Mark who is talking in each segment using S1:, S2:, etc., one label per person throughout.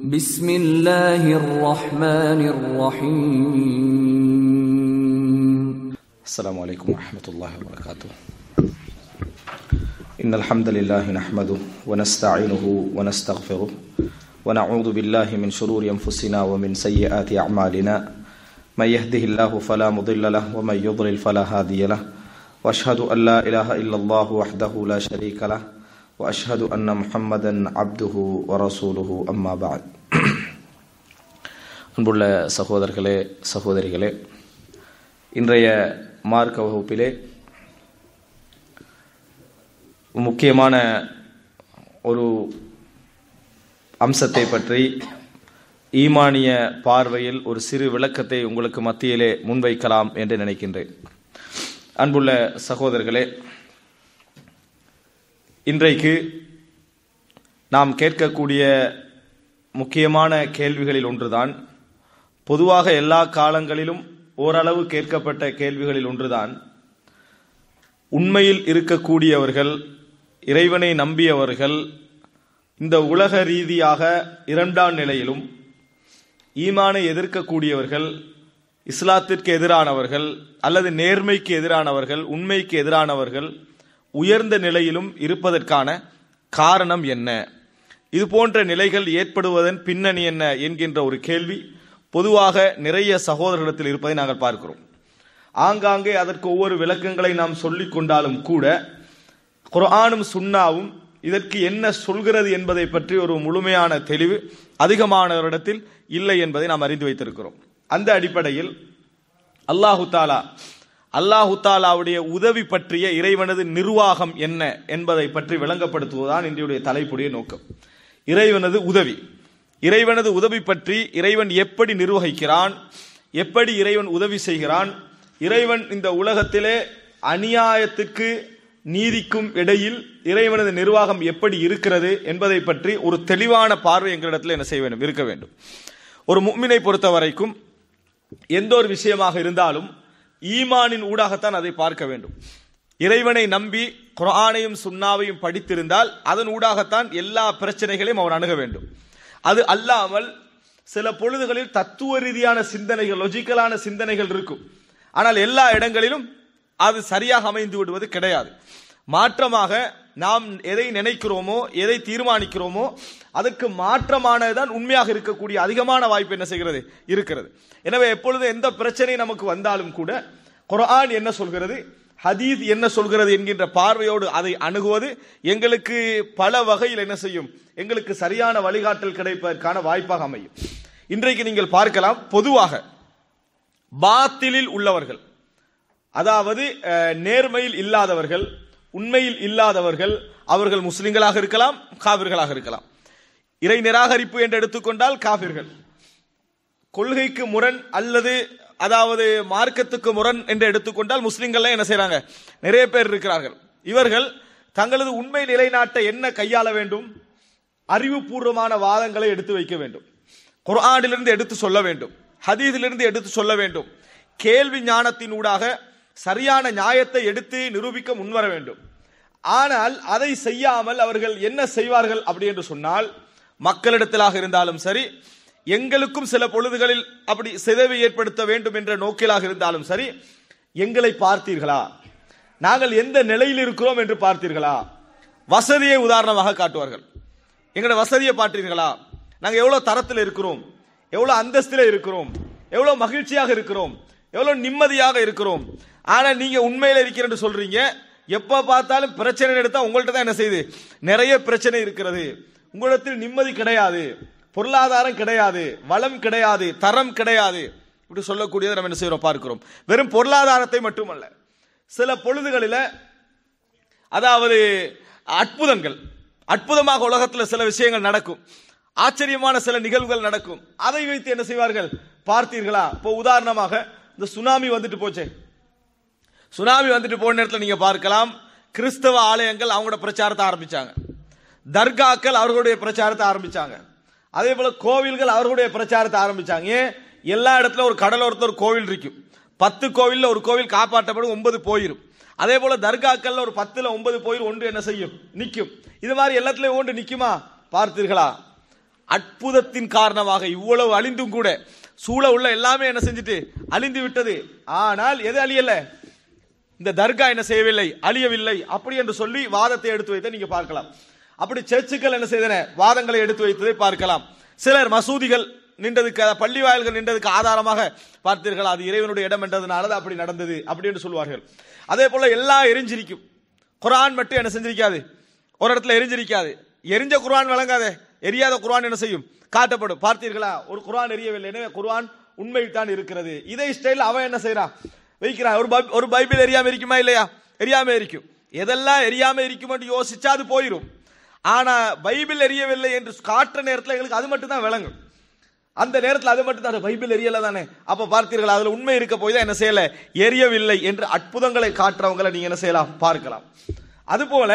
S1: بسم الله الرحمن الرحيم
S2: السلام عليكم ورحمة الله وبركاته إن الحمد لله نحمده ونستعينه ونستغفره ونعوذ بالله من شرور أنفسنا ومن سيئات أعمالنا من يهده الله فلا مضل له ومن يضلل فلا هادي له وأشهد أن لا إله إلا الله وحده لا شريك له وأشهد أن محمدا عبده ورسوله أما بعد அன்புள்ள சகோதரர்களே சகோதரிகளே இன்றைய மார்க்க வகுப்பிலே முக்கியமான ஒரு அம்சத்தை பற்றி ஈமானிய பார்வையில் ஒரு சிறு விளக்கத்தை உங்களுக்கு மத்தியிலே முன்வைக்கலாம் என்று நினைக்கின்றேன் அன்புள்ள சகோதரர்களே இன்றைக்கு நாம் கேட்கக்கூடிய முக்கியமான கேள்விகளில் ஒன்றுதான் பொதுவாக எல்லா காலங்களிலும் ஓரளவு கேட்கப்பட்ட கேள்விகளில் ஒன்றுதான் உண்மையில் இருக்கக்கூடியவர்கள் இறைவனை நம்பியவர்கள் இந்த உலக ரீதியாக இரண்டாம் நிலையிலும் ஈமானை எதிர்க்கக்கூடியவர்கள் இஸ்லாத்திற்கு எதிரானவர்கள் அல்லது நேர்மைக்கு எதிரானவர்கள் உண்மைக்கு எதிரானவர்கள் உயர்ந்த நிலையிலும் இருப்பதற்கான காரணம் என்ன இது போன்ற நிலைகள் ஏற்படுவதன் பின்னணி என்ன என்கின்ற ஒரு கேள்வி பொதுவாக நிறைய சகோதரர்களிடத்தில் இருப்பதை நாங்கள் பார்க்கிறோம் ஆங்காங்கே அதற்கு ஒவ்வொரு விளக்கங்களை நாம் சொல்லிக் கொண்டாலும் கூட குர்ஆனும் சுன்னாவும் இதற்கு என்ன சொல்கிறது என்பதை பற்றி ஒரு முழுமையான தெளிவு அதிகமானவரிடத்தில் இல்லை என்பதை நாம் அறிந்து வைத்திருக்கிறோம் அந்த அடிப்படையில் அல்லாஹு தாலா அல்லாஹு தாலாவுடைய உதவி பற்றிய இறைவனது நிர்வாகம் என்ன என்பதை பற்றி விளங்கப்படுத்துவதுதான் இன்றைய தலைப்புடைய நோக்கம் இறைவனது உதவி இறைவனது உதவி பற்றி இறைவன் எப்படி நிர்வகிக்கிறான் எப்படி இறைவன் உதவி செய்கிறான் இறைவன் இந்த உலகத்திலே அநியாயத்திற்கு நீதிக்கும் இடையில் இறைவனது நிர்வாகம் எப்படி இருக்கிறது என்பதை பற்றி ஒரு தெளிவான பார்வை எங்களிடத்தில் என்ன செய்ய வேண்டும் இருக்க வேண்டும் ஒரு முக்மினை பொறுத்த வரைக்கும் எந்த ஒரு விஷயமாக இருந்தாலும் ஈமானின் ஊடாகத்தான் அதை பார்க்க வேண்டும் இறைவனை நம்பி குரானையும் சுண்ணாவையும் படித்திருந்தால் அதன் ஊடாகத்தான் எல்லா பிரச்சனைகளையும் அவன் அணுக வேண்டும் அது அல்லாமல் சில பொழுதுகளில் தத்துவ ரீதியான சிந்தனைகள் லொஜிக்கலான சிந்தனைகள் இருக்கும் ஆனால் எல்லா இடங்களிலும் அது சரியாக அமைந்து விடுவது கிடையாது மாற்றமாக நாம் எதை நினைக்கிறோமோ எதை தீர்மானிக்கிறோமோ அதுக்கு மாற்றமானதுதான் உண்மையாக இருக்கக்கூடிய அதிகமான வாய்ப்பு என்ன செய்கிறது இருக்கிறது எனவே எப்பொழுது எந்த பிரச்சனை நமக்கு வந்தாலும் கூட குரான் என்ன சொல்கிறது ஹதீஸ் என்ன சொல்கிறது என்கின்ற பார்வையோடு அதை அணுகுவது எங்களுக்கு பல வகையில் என்ன செய்யும் எங்களுக்கு சரியான வழிகாட்டல் கிடைப்பதற்கான வாய்ப்பாக அமையும் இன்றைக்கு நீங்கள் பார்க்கலாம் பொதுவாக பாத்திலில் உள்ளவர்கள் அதாவது நேர்மையில் இல்லாதவர்கள் உண்மையில் இல்லாதவர்கள் அவர்கள் முஸ்லிம்களாக இருக்கலாம் காவிர்களாக இருக்கலாம் இறை நிராகரிப்பு என்று எடுத்துக்கொண்டால் காவிர்கள் கொள்கைக்கு முரண் அல்லது அதாவது மார்க்கத்துக்கு முரண் என்று எடுத்துக்கொண்டால் முஸ்லிம்கள் என்ன செய்யறாங்க நிறைய பேர் இருக்கிறார்கள் இவர்கள் தங்களது உண்மை நிலைநாட்ட என்ன கையாள வேண்டும் அறிவுபூர்வமான வாதங்களை எடுத்து வைக்க வேண்டும் குர்ஆனிலிருந்து எடுத்து சொல்ல வேண்டும் ஹதீஸிலிருந்து எடுத்து சொல்ல வேண்டும் கேள்வி ஞானத்தின் ஊடாக சரியான நியாயத்தை எடுத்து நிரூபிக்க முன்வர வேண்டும் ஆனால் அதை செய்யாமல் அவர்கள் என்ன செய்வார்கள் அப்படி என்று சொன்னால் மக்களிடத்திலாக இருந்தாலும் சரி எங்களுக்கும் சில பொழுதுகளில் அப்படி சிதைவை ஏற்படுத்த வேண்டும் என்ற நோக்கிலாக இருந்தாலும் சரி எங்களை பார்த்தீர்களா நாங்கள் எந்த நிலையில் இருக்கிறோம் என்று பார்த்தீர்களா வசதியை உதாரணமாக காட்டுவார்கள் எங்களோட வசதியை பார்த்தீர்களா நாங்கள் எவ்வளவு தரத்தில் இருக்கிறோம் எவ்வளவு அந்தஸ்தில் இருக்கிறோம் எவ்வளவு மகிழ்ச்சியாக இருக்கிறோம் எவ்வளவு நிம்மதியாக இருக்கிறோம் ஆனா நீங்க உண்மையில இருக்கிறேன்னு சொல்றீங்க எப்ப பார்த்தாலும் பிரச்சனை எடுத்தா உங்கள்ட்ட தான் என்ன செய்யுது நிறைய பிரச்சனை இருக்கிறது உங்களிடத்தில் நிம்மதி கிடையாது பொருளாதாரம் கிடையாது வளம் கிடையாது தரம் கிடையாது இப்படி சொல்லக்கூடியதை நம்ம என்ன செய்யறோம் பார்க்கிறோம் வெறும் பொருளாதாரத்தை மட்டுமல்ல சில பொழுதுகளில் அதாவது அற்புதங்கள் அற்புதமாக உலகத்தில் சில விஷயங்கள் நடக்கும் ஆச்சரியமான சில நிகழ்வுகள் நடக்கும் அதை வைத்து என்ன செய்வார்கள் பார்த்தீர்களா இப்போ உதாரணமாக இந்த சுனாமி வந்துட்டு போச்சே சுனாமி வந்துட்டு போன நேரத்தில் நீங்க பார்க்கலாம் கிறிஸ்தவ ஆலயங்கள் அவங்களோட பிரச்சாரத்தை ஆரம்பிச்சாங்க தர்காக்கள் அவர்களுடைய பிரச்சாரத்தை ஆரம்பிச்சாங்க அதே போல கோவில்கள் அவர்களுடைய பிரச்சாரத்தை ஆரம்பிச்சாங்க ஏன் எல்லா இடத்துல ஒரு கடலோரத்தில் ஒரு கோவில் இருக்கும் பத்து கோவில்ல ஒரு கோவில் காப்பாற்றப்படும் ஒன்பது போயிரும் அதே போல தர்காக்கள்ல ஒரு பத்துல ஒன்பது போயிரும் ஒன்று என்ன செய்யும் நிற்கும் இது மாதிரி எல்லாத்துலயும் ஒன்று நிக்குமா பார்த்தீர்களா அற்புதத்தின் காரணமாக இவ்வளவு அழிந்தும் கூட சூழ உள்ள எல்லாமே என்ன செஞ்சுட்டு அழிந்து விட்டது ஆனால் எது அழியல இந்த தர்கா என்ன செய்யவில்லை அழியவில்லை அப்படி என்று சொல்லி வாதத்தை எடுத்து வைத்த நீங்க பார்க்கலாம் அப்படி சர்ச்சுக்கள் என்ன செய்தன வாதங்களை எடுத்து வைத்ததை பார்க்கலாம் சிலர் மசூதிகள் நின்றதுக்கு அதாவது பள்ளி வாயில்கள் நின்றதுக்கு ஆதாரமாக பார்த்தீர்கள் அது இறைவனுடைய இடம் என்றதுனால அது அப்படி நடந்தது அப்படி என்று சொல்வார்கள் அதே போல எல்லாம் எரிஞ்சிருக்கும் குர்ஆன் மட்டும் என்ன செஞ்சிருக்காது ஒரு இடத்துல எரிஞ்சிருக்காது எரிஞ்ச குர்ஆன் விளங்காதே எரியாத குர்ஆன் என்ன செய்யும் காட்டப்படும் பார்த்தீர்களா ஒரு குர்ஆன் எரியவில்லை எனவே குர்ஆன் உண்மையில் தான் இருக்கிறது இதே ஸ்டைல் அவன் என்ன செய்யறான் வைக்கிறான் ஒரு பை- ஒரு பைபிள் எரியாம இருக்குமா இல்லையா எரியாம இருக்கும் எதெல்லாம் எரியாம இருக்குமென்று யோசிச்சா அது போயிடும் ஆனா பைபிள் எரியவில்லை என்று காட்டுற நேரத்தில் எங்களுக்கு அது மட்டும் தான் விளங்கும் அந்த நேரத்தில் அது மட்டும் தான் பைபிள் எரியல தானே அப்ப பார்த்தீர்கள் அதுல உண்மை இருக்க போய் தான் என்ன செய்யல எரியவில்லை என்று அற்புதங்களை காட்டுறவங்களை நீங்க என்ன செய்யலாம் பார்க்கலாம் அதுபோல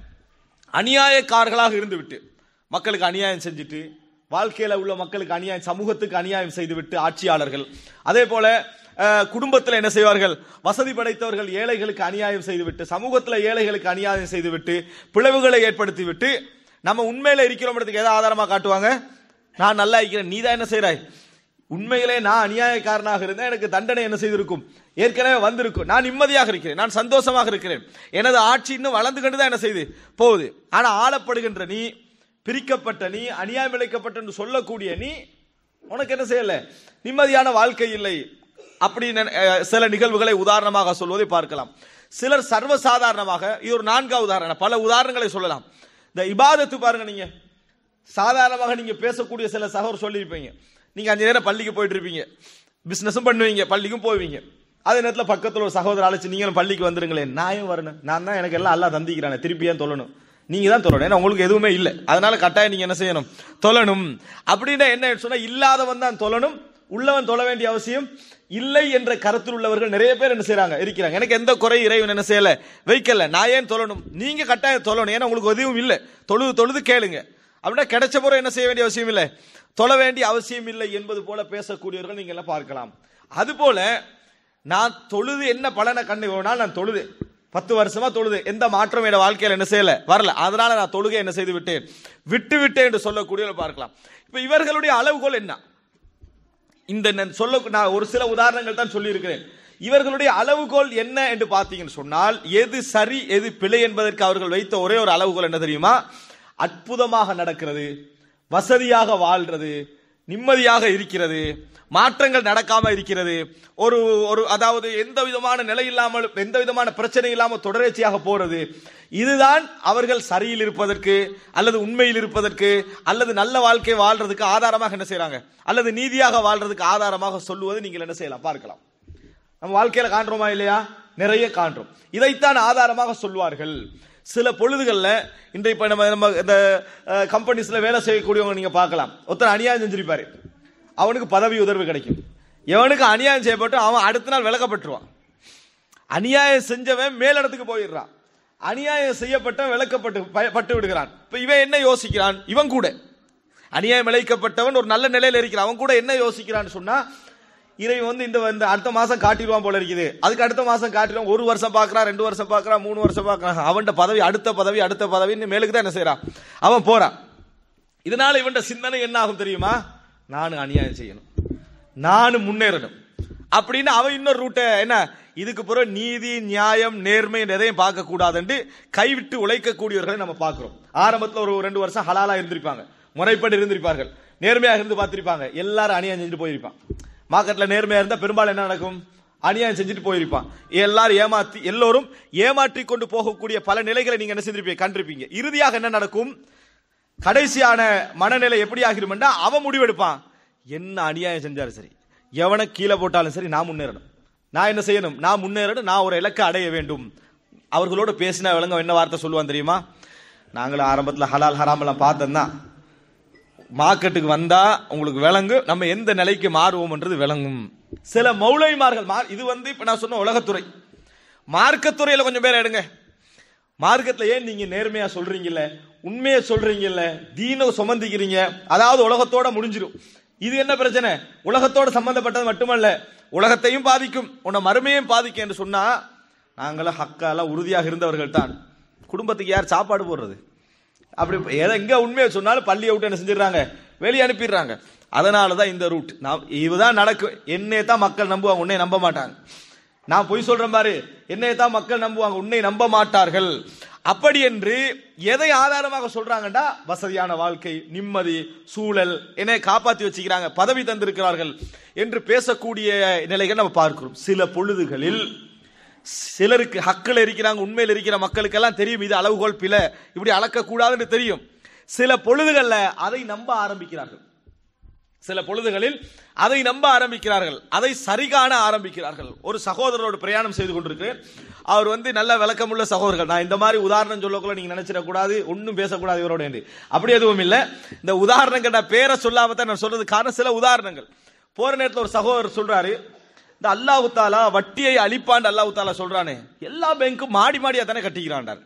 S2: அநியாயக்காரர்களாக இருந்துவிட்டு மக்களுக்கு அநியாயம் செஞ்சுட்டு வாழ்க்கையில உள்ள மக்களுக்கு அநியாயம் சமூகத்துக்கு அநியாயம் செய்துவிட்டு ஆட்சியாளர்கள் அதே போல அஹ், குடும்பத்துல என்ன செய்வார்கள் வசதி படைத்தவர்கள் ஏழைகளுக்கு அநியாயம் செய்துவிட்டு சமூகத்துல ஏழைகளுக்கு அநியாயம் செய்துவிட்டு பிளவுகளை ஏற்படுத்திவிட்டு நம்ம உண்மையில இருக்கிறோம்ன்றதுக்கு ஏதாவது ஆதாரமா காட்டுவாங்க நான் நல்லா இருக்கிறேன் நீ தான் என்ன செய்றாய் உண்மையிலே நான் அநியாயக்காரனாக இருந்தால் எனக்கு தண்டனை என்ன செய்திருக்கும் ஏற்கனவே வந்திருக்கும் நான் நிம்மதியாக இருக்கிறேன் நான் சந்தோஷமாக இருக்கிறேன் எனது ஆட்சி இன்னும் வளர்ந்து கொண்டு தான் என்ன செய்யுது போகுது ஆனா ஆளப்படுகின்ற நீ பிரிக்கப்பட்ட நீ அநியாயம் இழைக்கப்பட்ட என்று சொல்லக்கூடிய நீ உனக்கு என்ன செய்யல நிம்மதியான வாழ்க்கை இல்லை அப்படி நினை- அஹ் சில நிகழ்வுகளை உதாரணமாக சொல்வதை பார்க்கலாம் சிலர் சர்வசாதாரணமாக இது ஒரு நான்காவது உதாரணம் பல உதாரணங்களை சொல்லலாம் இந்த இபாதத்து பாருங்க நீங்க சாதாரணமாக நீங்க பேசக்கூடிய சில சகோதரர் சொல்லியிருப்பீங்க நீங்க அஞ்சு நேரம் பள்ளிக்கு போயிட்டு இருப்பீங்க பிசினஸும் பண்ணுவீங்க பள்ளிக்கும் போவீங்க அதே நேரத்தில் பக்கத்தில் ஒரு சகோதரர் அழைச்சு நீங்களும் பள்ளிக்கு வந்துருங்களேன் நாயும் வரணும் நான் தான் எனக்கு எல்லாம் எல்லாம் தந்திக்கிறானே திருப்பி ஏன் தொழணும் நீங்க தான் தொழணும் ஏன்னா உங்களுக்கு எதுவுமே இல்லை அதனால கட்டாயம் நீங்க என்ன செய்யணும் தொழணும் அப்படின்னா என்ன சொன்னா இல்லாதவன் தான் தொழணும் உள்ளவன் தொழ வேண்டிய அவசியம் இல்லை என்ற கருத்தில் உள்ளவர்கள் நிறைய பேர் என்ன செய்றாங்க இருக்கிறாங்க எனக்கு எந்த குறை இறைவன் என்ன செய்யல வைக்கல நான் ஏன் தொழணும் நீங்க கட்டாயம் தொழணும் ஏன்னா உங்களுக்கு எதுவும் இல்லை தொழுது தொழுது கேளுங்க அப்படின்னா கிடைச்ச பிறகு என்ன செய்ய வேண்டிய அவசியம் இல்லை தொழ வேண்டிய அவசியம் இல்லை என்பது போல பேசக்கூடியவர்கள் நீங்க எல்லாம் பார்க்கலாம் அதுபோல நான் தொழுது என்ன பலனை கண்டு ஒரு நாள் நான் தொழுது பத்து வருஷமா தொழுது எந்த மாற்றம் என் வாழ்க்கையில என்ன செய்யல வரல அதனால நான் தொழுகை என்ன செய்து விட்டேன் விட்டு விட்டேன் என்று சொல்லக்கூடியவர்கள் பார்க்கலாம் இப்ப இவர்களுடைய அளவுகோல் என்ன இந்த நான் சொல்ல நான் ஒரு சில உதாரணங்கள் தான் சொல்லி இருக்கிறேன் இவர்களுடைய அளவுகோல் என்ன என்று பார்த்தீங்கன்னு சொன்னால் எது சரி எது பிழை என்பதற்கு அவர்கள் வைத்த ஒரே ஒரு அளவுகோல் என்ன தெரியுமா அற்புதமாக நடக்கிறது வசதியாக வாழ்றது நிம்மதியாக இருக்கிறது மாற்றங்கள் நடக்காம இருக்கிறது ஒரு ஒரு அதாவது எந்த விதமான நிலை இல்லாமல் எந்த விதமான பிரச்சனை இல்லாமல் தொடர்ச்சியாக போறது இதுதான் அவர்கள் சரியில் இருப்பதற்கு அல்லது உண்மையில் இருப்பதற்கு அல்லது நல்ல வாழ்க்கை வாழ்றதுக்கு ஆதாரமாக என்ன செய்றாங்க அல்லது நீதியாக வாழ்றதுக்கு ஆதாரமாக சொல்லுவது நீங்கள் என்ன செய்யலாம் பார்க்கலாம் நம்ம வாழ்க்கையில காண்றோமா இல்லையா நிறைய காண்றோம் இதைத்தான் ஆதாரமாக சொல்வார்கள் சில பொழுதுகள்ல இன்றைய இப்ப நம்ம நம்ம இந்த கம்பெனிஸ்ல வேலை செய்யக்கூடியவங்க நீங்க பார்க்கலாம் ஒருத்தர் அநியாயம் செஞ்சிருப்பாரு அவனுக்கு பதவி உயர்வு கிடைக்கும் எவனுக்கு அநியாயம் செய்யப்பட்டு அவன் அடுத்த நாள் விளக்கப்பட்டுருவான் அநியாயம் செஞ்சவன் மேலிடத்துக்கு போயிடுறான் அநியாயம் செய்யப்பட்ட விளக்கப்பட்டு ப- பட்டு விடுகிறான் இப்ப இவன் என்ன யோசிக்கிறான் இவன் கூட அநியாயம் இழைக்கப்பட்டவன் ஒரு நல்ல நிலையில இருக்கிறான் அவன் கூட என்ன யோசிக்கிறான்னு சொன்னா இறைவன் வந்து இந்த இந்த அடுத்த மாசம் காட்டிடுவான் போல இருக்குது அதுக்கு அடுத்த மாசம் காட்டிடுவான் ஒரு வருஷம் பார்க்கறான் ரெண்டு வருஷம் பார்க்கறான் மூணு வருஷம் பார்க்கறான் அவன்கிட்ட பதவி அடுத்த பதவி அடுத்த பதவின்னு மேலுக்கு தான் என்ன செய்றான் அவன் போறான் இதனால இவன்ட சிந்தனை என்ன ஆகும் தெரியுமா நானும் அநியாயம் செய்யணும் நானும் முன்னேறணும் அப்படின்னு அவன் இன்னொரு ரூட்டை என்ன இதுக்கு பிறகு நீதி நியாயம் நேர்மை எதையும் பார்க்க கூடாதுன்னு கைவிட்டு உழைக்கக்கூடியவர்களை நம்ம பார்க்கிறோம் ஆரம்பத்துல ஒரு ரெண்டு வருஷம் ஹலாலா இருந்திருப்பாங்க முறைப்படி இருந்திருப்பார்கள் நேர்மையாக இருந்து பார்த்திருப்பாங்க எல்லாரும் அநியாயம் செஞ்சுட்டு போயிருப்பான் மார்க்கெட்ல நேர்மையா இருந்தா பெரும்பாலும் என்ன நடக்கும் அநியாயம் செஞ்சுட்டு போயிருப்பான் எல்லாரும் ஏமாத்தி எல்லோரும் ஏமாற்றி கொண்டு போகக்கூடிய பல நிலைகளை நீங்க என்ன செஞ்சிருப்பீங்க கண்டிருப்பீங்க இறுதியாக என்ன நடக்கும் கடைசியான மனநிலை எப்படி ஆகிருமெண்டா அவன் முடிவெடுப்பான் என்ன அநியாயம் செஞ்சாலும் சரி எவனை கீழே போட்டாலும் சரி நான் முன்னேறணும் நான் என்ன செய்யணும் நான் முன்னேறணும் நான் ஒரு இலக்கை அடைய வேண்டும் அவர்களோட பேசினா விளங்க என்ன வார்த்தை சொல்லுவான் தெரியுமா நாங்களும் ஆரம்பத்தில் ஹலால் ஹராம் எல்லாம் பார்த்தோம் தான் மார்க்கெட்டுக்கு வந்தா உங்களுக்கு விளங்கு நம்ம எந்த நிலைக்கு மாறுவோம்ன்றது விளங்கும் சில மௌலைமார்கள் மா- இது வந்து இப்ப நான் சொன்ன உலகத்துறை மார்க்கத்துறையில கொஞ்சம் பேர் எடுங்க மார்க்கத்துல ஏன் நீங்க நேர்மையா சொல்றீங்கல்ல உண்மையை சொல்றீங்கல்ல தீன சுமந்திக்கிறீங்க அதாவது உலகத்தோட முடிஞ்சிரும் இது என்ன பிரச்சனை உலகத்தோட சம்பந்தப்பட்டது மட்டுமல்ல உலகத்தையும் பாதிக்கும் உன்னை மறுமையும் பாதிக்கும் என்று சொன்னா நாங்களாம் ஹக்கால உறுதியாக இருந்தவர்கள் தான் குடும்பத்துக்கு யார் சாப்பாடு போடுறது அப்படி எதை- எங்க உண்மையை சொன்னாலும் பள்ளியை விட்டு என்ன செஞ்சிடறாங்க வெளியே அனுப்பிடுறாங்க அதனால தான் இந்த ரூட் நான் இதுதான் நடக்கும் என்னைய தான் மக்கள் நம்புவாங்க உன்னை நம்ப மாட்டாங்க நான் பொய் சொல்றேன் பாரு என்னைய தான் மக்கள் நம்புவாங்க உன்னை நம்ப மாட்டார்கள் அப்படி என்று எதை ஆதாரமாக சொல்றாங்கடா வசதியான வாழ்க்கை நிம்மதி சூழல் என்னை காப்பாத்தி வச்சுக்கிறாங்க பதவி தந்திருக்கிறார்கள் என்று பேசக்கூடிய நிலைகள் நம்ம பார்க்கிறோம் சில பொழுதுகளில் சிலருக்கு ஹக்கில் இருக்கிறாங்க உண்மையில் இருக்கிற மக்களுக்கெல்லாம் தெரியும் இது அளவுகோல் பிழை இப்படி அளக்க கூடாதுன்னு தெரியும் சில பொழுதுகள்ல அதை நம்ப ஆரம்பிக்கிறார்கள் சில பொழுதுகளில் அதை நம்ப ஆரம்பிக்கிறார்கள் அதை சரிகாண ஆரம்பிக்கிறார்கள் ஒரு சகோதரரோடு பிரயாணம் செய்து கொண்டிருக்கிறேன் அவர் வந்து நல்ல விளக்கமுள்ள சகோதரர்கள் நான் இந்த மாதிரி உதாரணம் சொல்லக்குள்ள நீங்க நினைச்சிடக்கூடாது ஒன்றும் பேசக்கூடாது இவரோட என்று அப்படி எதுவும் இல்லை இந்த உதாரணங்கள் நான் பேரை சொல்லாம தான் நான் சொல்றது காரணம் சில உதாரணங்கள் போற நேரத்தில் ஒரு சகோதரர் சொல்றாரு இந்த அல்லாஹு தாலா வட்டியை அழிப்பாண்டு அல்லாஹு தாலா சொல்றானே எல்லா பேங்க்கும் மாடி மாடியா தானே கட்டிக்கிறான்டார்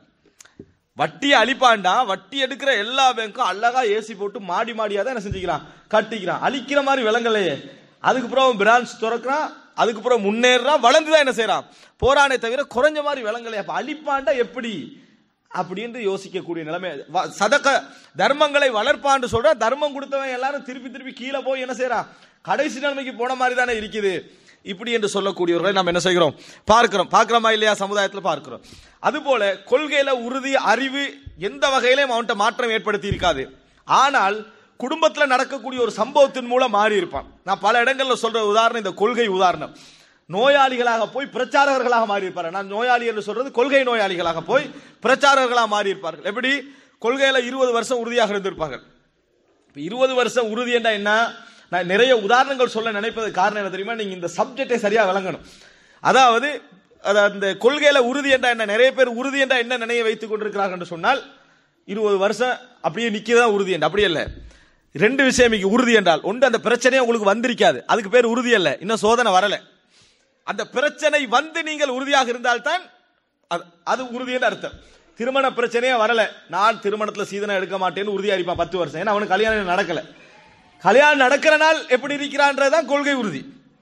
S2: வட்டியை அழிப்பாண்டா வட்டி எடுக்கிற எல்லா பேங்க்கும் அழகா ஏசி போட்டு மாடி மாடியா தான் என்ன செஞ்சுக்கிறான் கட்டிக்கிறான் அழிக்கிற மாதிரி விலங்கலையே அதுக்கப்புறம் பிரான்ச் திறக்கிறான் அதுக்கப்புறம் முன்னேறான் வளர்ந்து தான் என்ன செய்யறான் போரானே தவிர குறைஞ்ச மாதிரி விலங்கலையே அப்ப அழிப்பாண்டா எப்படி அப்படின்னு யோசிக்கக்கூடிய நிலைமை வ- சதக்க தர்மங்களை வளர்ப்பான்னு சொல்ற தர்மம் கொடுத்தவன் எல்லாரும் திருப்பி திருப்பி கீழே போய் என்ன செய்யறான் கடைசி நிலைமைக்கு போன மாதிரி தானே இருக்குது இப்படி என்று சொல்லக்கூடியவர்களை நாம் என்ன செய்கிறோம் பார்க்கிறோம் பார்க்கிறோமா இல்லையா சமுதாயத்தில் பார்க்கிறோம் அதுபோல கொள்கையில உறுதி அறிவு எந்த வகையிலும் அவன்கிட்ட மாற்றம் ஏற்படுத்தி இருக்காது ஆனால் குடும்பத்துல நடக்கக்கூடிய ஒரு சம்பவத்தின் மூலம் மாறி இருப்பான் நான் பல இடங்கள்ல சொல்ற உதாரணம் இந்த கொள்கை உதாரணம் நோயாளிகளாக போய் பிரச்சாரகர்களாக மாறி இருப்பார் நான் நோயாளி என்று சொல்றது கொள்கை நோயாளிகளாக போய் பிரச்சாரகர்களாக மாறி இருப்பார்கள் எப்படி கொள்கையில இருபது வருஷம் உறுதியாக இருந்திருப்பார்கள் இப்ப இருபது வருஷம் உறுதி என்றா என்ன நான் நிறைய உதாரணங்கள் சொல்ல நினைப்பது காரணம் என்ன தெரியுமா நீங்க இந்த சப்ஜெக்டை சரியா விளங்கணும் அதாவது அது அந்த கொள்கையில உறுதி என்றா என்ன நிறைய பேர் உறுதி என்றா என்ன நினைய வைத்துக் கொண்டிருக்கிறார்கள் என்று சொன்னால் இருபது வருஷம் அப்படியே நிக்கதான் உறுதி என்று அப்படி இல்ல ரெண்டு விஷயம் இங்க உறுதி என்றால் ஒன்று அந்த பிரச்சனையே உங்களுக்கு வந்திருக்காது அதுக்கு பேர் உறுதி அல்ல இன்னும் சோதனை வரல அந்த பிரச்சனை வந்து நீங்கள் உறுதியாக இருந்தால்தான் அது அது உறுதி என்று அர்த்தம் திருமண பிரச்சனையே வரல நான் திருமணத்துல சீதனம் எடுக்க மாட்டேன்னு உறுதியா இருப்பான் பத்து வருஷம் ஏன்னா அவனுக்கு கல்யாணம் நடக்கல கல்யாணம் நடக்கிற நாள் எப்படி இருக்கிறான்றதுதான் கொள்கை உறுதி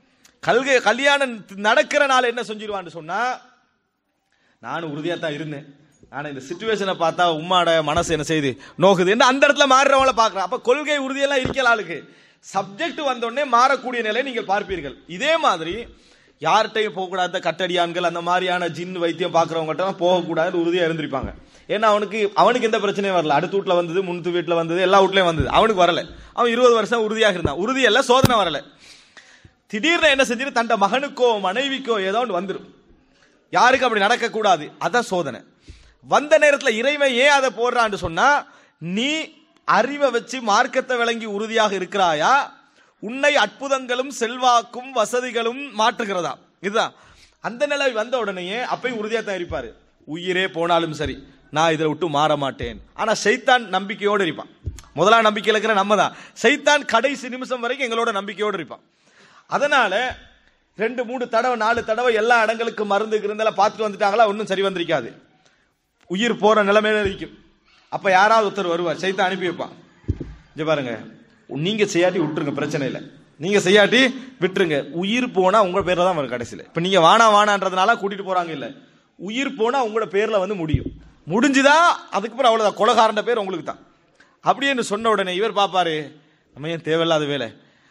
S2: கல்கை கல்யாணம் நடக்கிற நாள் என்ன செஞ்சிருவான்னு சொன்னா நானும் உறுதியா தான் இருந்தேன் ஆனா இந்த சுச்சுவேஷனை பார்த்தா உம்மாட மனசு என்ன செய்யுது நோக்குது என்று அந்த இடத்துல மாறுறவங்கள பார்க்கறேன் அப்ப கொள்கை உறுதியெல்லாம் இருக்கல ஆளுக்கு சப்ஜெக்ட் வந்தோடனே மாறக்கூடிய நிலை நீங்கள் பார்ப்பீர்கள் இதே மாதிரி யார்கிட்டையும் போகக்கூடாத கட்டடியான்கள் அந்த மாதிரியான ஜின் வைத்தியம் பார்க்கறவங்ககிட்ட போகக்கூடாதுன்னு உறுதியா இருந்திருப்பாங்க ஏன்னா அவனுக்கு அவனுக்கு எந்த பிரச்சனையும் வரல அடுத்த வீட்டுல வந்தது முன்த்து வீட்டுல வந்தது எல்லா வீட்லயும் வந்தது அவனுக்கு வரல அவன் இருபது வருஷம் உறுதியாக இருந்தான் உறுதி அல்ல சோதனை வரல திடீர்னு என்ன செஞ்சிரு தண்ட மகனுக்கோ மனைவிக்கோ ஏதோ ஒன்று வந்துடும் யாருக்கு அப்படி நடக்கக்கூடாது அதான் சோதனை வந்த நேரத்தில் இறைவன் ஏன் அதை போடுறான்னு சொன்னா நீ அறிவை வச்சு மார்க்கத்தை விளங்கி உறுதியாக இருக்கிறாயா உன்னை அற்புதங்களும் செல்வாக்கும் வசதிகளும் மாற்றுகிறதா இதுதான் அந்த நிலை வந்த உடனேயே அப்பயும் உறுதியா தான் இருப்பாரு உயிரே போனாலும் சரி நான் இதில் விட்டு மாற மாட்டேன் ஆனா சைத்தான் நம்பிக்கையோடு இருப்பான் முதலா நம்பிக்கையில் இருக்கிற நம்ம தான் சைத்தான் கடைசி நிமிஷம் வரைக்கும் எங்களோட நம்பிக்கையோடு இருப்பான் அதனால ரெண்டு மூணு தடவை நாலு தடவை எல்லா இடங்களுக்கு மருந்து இருந்தாலும் பார்த்துட்டு வந்துட்டாங்களா ஒன்றும் சரி வந்திருக்காது உயிர் போற நிலைமையில இருக்கும் அப்ப யாராவது ஒருத்தர் வருவார் செய்து அனுப்பி வைப்பான் இங்க பாருங்க நீங்க செய்யாட்டி விட்டுருங்க பிரச்சனை இல்லை நீங்க செய்யாட்டி விட்டுருங்க உயிர் போனா உங்க பேர்ல தான் வரும் கடைசியில இப்ப நீங்க வானா வானான்றதுனால கூட்டிட்டு போறாங்க இல்ல உயிர் போனா உங்களோட பேர்ல வந்து முடியும் முடிஞ்சுதா அதுக்கப்புறம் அவ்வளவுதான் கொலகாரன்ற பேர் உங்களுக்கு தான் அப்படின்னு சொன்ன உடனே இவர் பாப்பாரு நம்ம ஏன் தேவையில்லாத வேலை